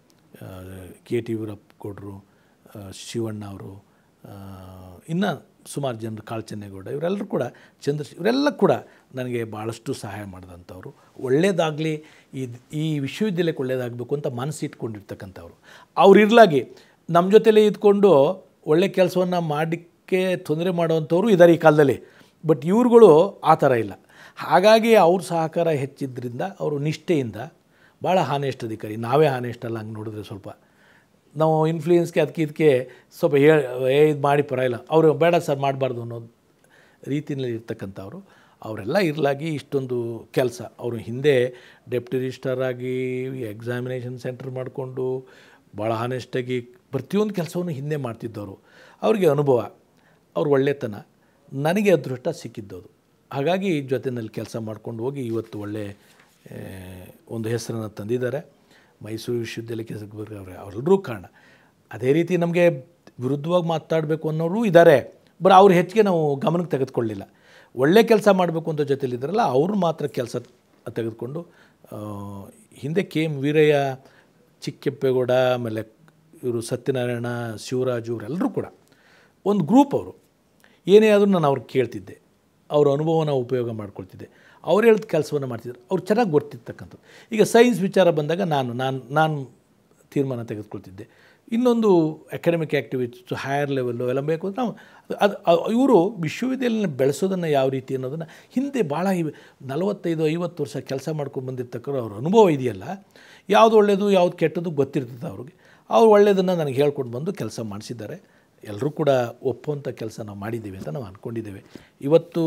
ಕೆ ಟಿ ವೀರಪ್ಪಗೌಡರು ಆ, ಶಿವಣ್ಣ ಅವರು ಇನ್ನು ಸುಮಾರು ಜನರು ಕಾಳ್ಚನ್ನೇಗೌಡ ಇವರೆಲ್ಲರೂ ಕೂಡ ಚಂದ್ರ ಇವರೆಲ್ಲ ಕೂಡ ನನಗೆ ಭಾಳಷ್ಟು ಸಹಾಯ ಮಾಡಿದಂಥವ್ರು ಒಳ್ಳೆಯದಾಗಲಿ ಈ ಈ ವಿಶ್ವವಿದ್ಯಾಲಯಕ್ಕೆ ಒಳ್ಳೆಯದಾಗಬೇಕು ಅಂತ ಮನಸ್ಸು ಇಟ್ಕೊಂಡಿರ್ತಕ್ಕಂಥವ್ರು ಅವ್ರು ಇರಲಾಗಿ ನಮ್ಮ ಜೊತೆಲೇ ಇದ್ಕೊಂಡು ಒಳ್ಳೆ ಕೆಲಸವನ್ನು ಮಾಡಲಿಕ್ಕೆ ತೊಂದರೆ ಮಾಡುವಂಥವ್ರು ಇದ್ದಾರೆ ಈ ಕಾಲದಲ್ಲಿ ಬಟ್ ಇವ್ರುಗಳು ಆ ಥರ ಇಲ್ಲ ಹಾಗಾಗಿ ಅವ್ರ ಸಹಕಾರ ಹೆಚ್ಚಿದ್ರಿಂದ ಅವರು ನಿಷ್ಠೆಯಿಂದ ಭಾಳ ಹಾನೆಸ್ಟ್ ಅಧಿಕಾರಿ ನಾವೇ ಹಾನೆಸ್ಟ್ ಅಲ್ಲ ಹಂಗೆ ನೋಡಿದ್ರೆ ಸ್ವಲ್ಪ ನಾವು ಇನ್ಫ್ಲೂಯೆನ್ಸ್ಗೆ ಅದಕ್ಕೆ ಇದಕ್ಕೆ ಸ್ವಲ್ಪ ಹೇಳಿ ಏ ಇದು ಮಾಡಿ ಪರವಾಗಿಲ್ಲ ಅವರು ಬೇಡ ಸರ್ ಮಾಡಬಾರ್ದು ಅನ್ನೋದು ರೀತಿಯಲ್ಲಿ ಇರ್ತಕ್ಕಂಥವ್ರು ಅವರೆಲ್ಲ ಇರಲಾಗಿ ಇಷ್ಟೊಂದು ಕೆಲಸ ಅವರು ಹಿಂದೆ ಡೆಪ್ಟಿ ರಿಜಿಸ್ಟರ್ ಆಗಿ ಎಕ್ಸಾಮಿನೇಷನ್ ಸೆಂಟರ್ ಮಾಡಿಕೊಂಡು ಭಾಳ ಹಾನೆಸ್ಟಾಗಿ ಪ್ರತಿಯೊಂದು ಕೆಲಸವನ್ನು ಹಿಂದೆ ಮಾಡ್ತಿದ್ದವರು ಅವ್ರಿಗೆ ಅನುಭವ ಅವ್ರ ಒಳ್ಳೆತನ ನನಗೆ ಅದೃಷ್ಟ ಸಿಕ್ಕಿದ್ದದು ಹಾಗಾಗಿ ಜೊತೆಯಲ್ಲಿ ಕೆಲಸ ಮಾಡ್ಕೊಂಡು ಹೋಗಿ ಇವತ್ತು ಒಳ್ಳೆ ಆ, ಒಂದು ಹೆಸರನ್ನು ತಂದಿದ್ದಾರೆ ಮೈಸೂರು ವಿಶ್ವವಿದ್ಯಾಲಯಕ್ಕೆ ಸಿಗಬೇಕು ಅವ್ರೆ ಅವರೆಲ್ಲರೂ ಕಾರಣ ಅದೇ ರೀತಿ ನಮಗೆ ವಿರುದ್ಧವಾಗಿ ಮಾತಾಡಬೇಕು ಅನ್ನೋರು ಇದ್ದಾರೆ ಬಟ್ ಅವ್ರು ಹೆಚ್ಚಿಗೆ ನಾವು ಗಮನಕ್ಕೆ ತೆಗೆದುಕೊಳ್ಳಿಲ್ಲ ಒಳ್ಳೆ ಕೆಲಸ ಮಾಡಬೇಕು ಅಂತ ಜೊತೆಲಿದ್ದಾರಲ್ಲ ಅವ್ರು ಮಾತ್ರ ಕೆಲಸ ತೆಗೆದುಕೊಂಡು ಆ, ಹಿಂದೆ ಕೆ ಎಮ್ ವೀರಯ್ಯ ಚಿಕ್ಕೆಪ್ಪೇಗೌಡ ಆಮೇಲೆ ಇವರು ಸತ್ಯನಾರಾಯಣ ಶಿವರಾಜು ಇವರೆಲ್ಲರೂ ಕೂಡ ಒಂದು ಗ್ರೂಪ್ ಅವರು ಏನೇ ಆದರೂ ನಾನು ಅವ್ರಿಗೆ ಕೇಳ್ತಿದ್ದೆ ಅವ್ರ ಅನುಭವನ ಉಪಯೋಗ ಮಾಡ್ಕೊಳ್ತಿದ್ದೆ ಅವ್ರು ಹೇಳಿದ ಕೆಲಸವನ್ನು ಮಾಡ್ತಿದ್ರು ಅವ್ರು ಚೆನ್ನಾಗಿ ಗೊತ್ತಿರ್ತಕ್ಕಂಥದ್ದು ಈಗ ಸೈನ್ಸ್ ವಿಚಾರ ಬಂದಾಗ ನಾನು ನಾನು ನಾನು ತೀರ್ಮಾನ ತೆಗೆದುಕೊಳ್ತಿದ್ದೆ ಇನ್ನೊಂದು ಅಕಾಡೆಮಿಕ್ ಆ್ಯಕ್ಟಿವಿಟೀಸು ಹೈಯರ್ ಲೆವೆಲ್ಲು ಎಲ್ಲ ಬೇಕು ಅಂತ ನಾವು ಅದು ಇವರು ವಿಶ್ವವಿದ್ಯಾಲಯನ ಬೆಳೆಸೋದನ್ನು ಯಾವ ರೀತಿ ಅನ್ನೋದನ್ನು ಹಿಂದೆ ಭಾಳ ಇವ್- ನಲವತ್ತೈದು ಐವತ್ತು ವರ್ಷ ಕೆಲಸ ಮಾಡ್ಕೊಂಡು ಬಂದಿರ್ತಕ್ಕಂಥ ಅವ್ರ ಅನುಭವ ಇದೆಯಲ್ಲ ಯಾವುದು ಒಳ್ಳೆಯದು ಯಾವುದು ಕೆಟ್ಟದ್ದು ಗೊತ್ತಿರ್ತದೆ ಅವ್ರಿಗೆ ಅವ್ರು ಒಳ್ಳೆಯದನ್ನು ನನಗೆ ಹೇಳ್ಕೊಂಡು ಬಂದು ಕೆಲಸ ಮಾಡಿಸಿದ್ದಾರೆ ಎಲ್ಲರೂ ಕೂಡ ಒಪ್ಪುವಂಥ ಕೆಲಸ ನಾವು ಮಾಡಿದ್ದೀವಿ ಅಂತ ನಾವು ಅಂದ್ಕೊಂಡಿದ್ದೇವೆ ಇವತ್ತು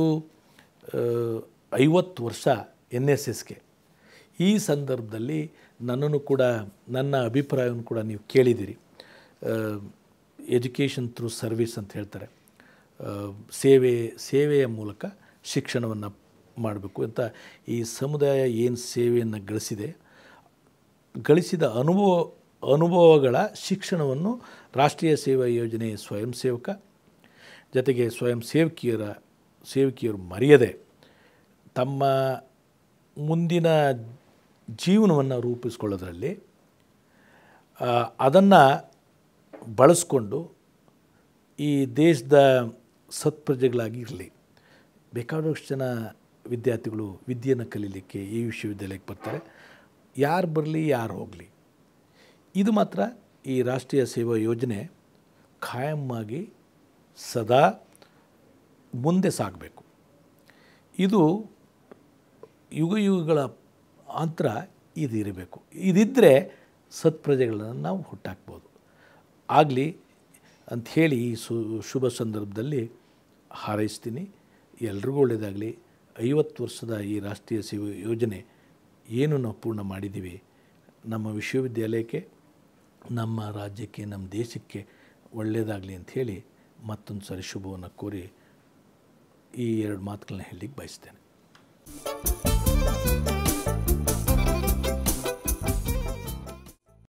ಐವತ್ತು ವರ್ಷ ಎನ್ ಎಸ್ ಎಸ್ಗೆ ಈ ಸಂದರ್ಭದಲ್ಲಿ ನನ್ನನ್ನು ಕೂಡ ನನ್ನ ಅಭಿಪ್ರಾಯವನ್ನು ಕೂಡ ನೀವು ಕೇಳಿದ್ದೀರಿ ಎಜುಕೇಷನ್ ಥ್ರೂ ಸರ್ವಿಸ್ ಅಂತ ಹೇಳ್ತಾರೆ ಆ, ಸೇವೆ ಸೇವೆಯ ಮೂಲಕ ಶಿಕ್ಷಣವನ್ನು ಮಾಡಬೇಕು ಅಂತ ಈ ಸಮುದಾಯ ಏನು ಸೇವೆಯನ್ನು ಗಳಿಸಿದೆ ಗಳಿಸಿದ ಅನುಭವ ಅನುಭವಗಳ ಶಿಕ್ಷಣವನ್ನು ರಾಷ್ಟ್ರೀಯ ಸೇವಾ ಯೋಜನೆ ಸ್ವಯಂ ಸೇವಕ ಜೊತೆಗೆ ಸ್ವಯಂ ಸೇವಕಿಯರ ಸೇವಕಿಯರು ಮರೆಯದೆ ತಮ್ಮ ಮುಂದಿನ ಜೀವನವನ್ನು ರೂಪಿಸ್ಕೊಳ್ಳೋದ್ರಲ್ಲಿ ಅದನ್ನು ಬಳಸ್ಕೊಂಡು ಈ ದೇಶದ ಸತ್ಪ್ರಜೆಗಳಾಗಿ ಇರಲಿ ಬೇಕಾದಷ್ಟು ಜನ ವಿದ್ಯಾರ್ಥಿಗಳು ವಿದ್ಯೆಯನ್ನು ಕಲೀಲಿಕ್ಕೆ ಈ ವಿಶ್ವವಿದ್ಯಾಲಯಕ್ಕೆ ಬರ್ತಾರೆ ಯಾರು ಬರಲಿ ಯಾರು ಹೋಗಲಿ ಇದು ಮಾತ್ರ ಈ ರಾಷ್ಟ್ರೀಯ ಸೇವಾ ಯೋಜನೆ ಖಾಯಮ್ಮಾಗಿ ಸದಾ ಮುಂದೆ ಸಾಗಬೇಕು ಇದು ಯುಗ ಯುಗಗಳ ಅಂತರ ಇದಿರಬೇಕು ಇದಿದ್ದರೆ ಸತ್ಪ್ರಜೆಗಳನ್ನು ನಾವು ಹುಟ್ಟಾಕ್ಬೋದು ಆಗಲಿ ಅಂಥೇಳಿ ಈ ಸು ಶುಭ ಸಂದರ್ಭದಲ್ಲಿ ಹಾರೈಸ್ತೀನಿ ಎಲ್ರಿಗೂ ಒಳ್ಳೆಯದಾಗಲಿ ಐವತ್ತು ವರ್ಷದ ಈ ರಾಷ್ಟ್ರೀಯ ಸೇವೆ ಯೋಜನೆ ಏನು ನಾವು ಪೂರ್ಣ ಮಾಡಿದ್ದೀವಿ ನಮ್ಮ ವಿಶ್ವವಿದ್ಯಾಲಯಕ್ಕೆ ನಮ್ಮ ರಾಜ್ಯಕ್ಕೆ ನಮ್ಮ ದೇಶಕ್ಕೆ ಒಳ್ಳೆಯದಾಗಲಿ ಅಂಥೇಳಿ ಮತ್ತೊಂದು ಸಾರಿ ಶುಭವನ್ನು ಕೋರಿ ಈ ಎರಡು ಮಾತುಗಳನ್ನ ಹೇಳಲಿಕ್ಕೆ ಬಯಸ್ತೇನೆ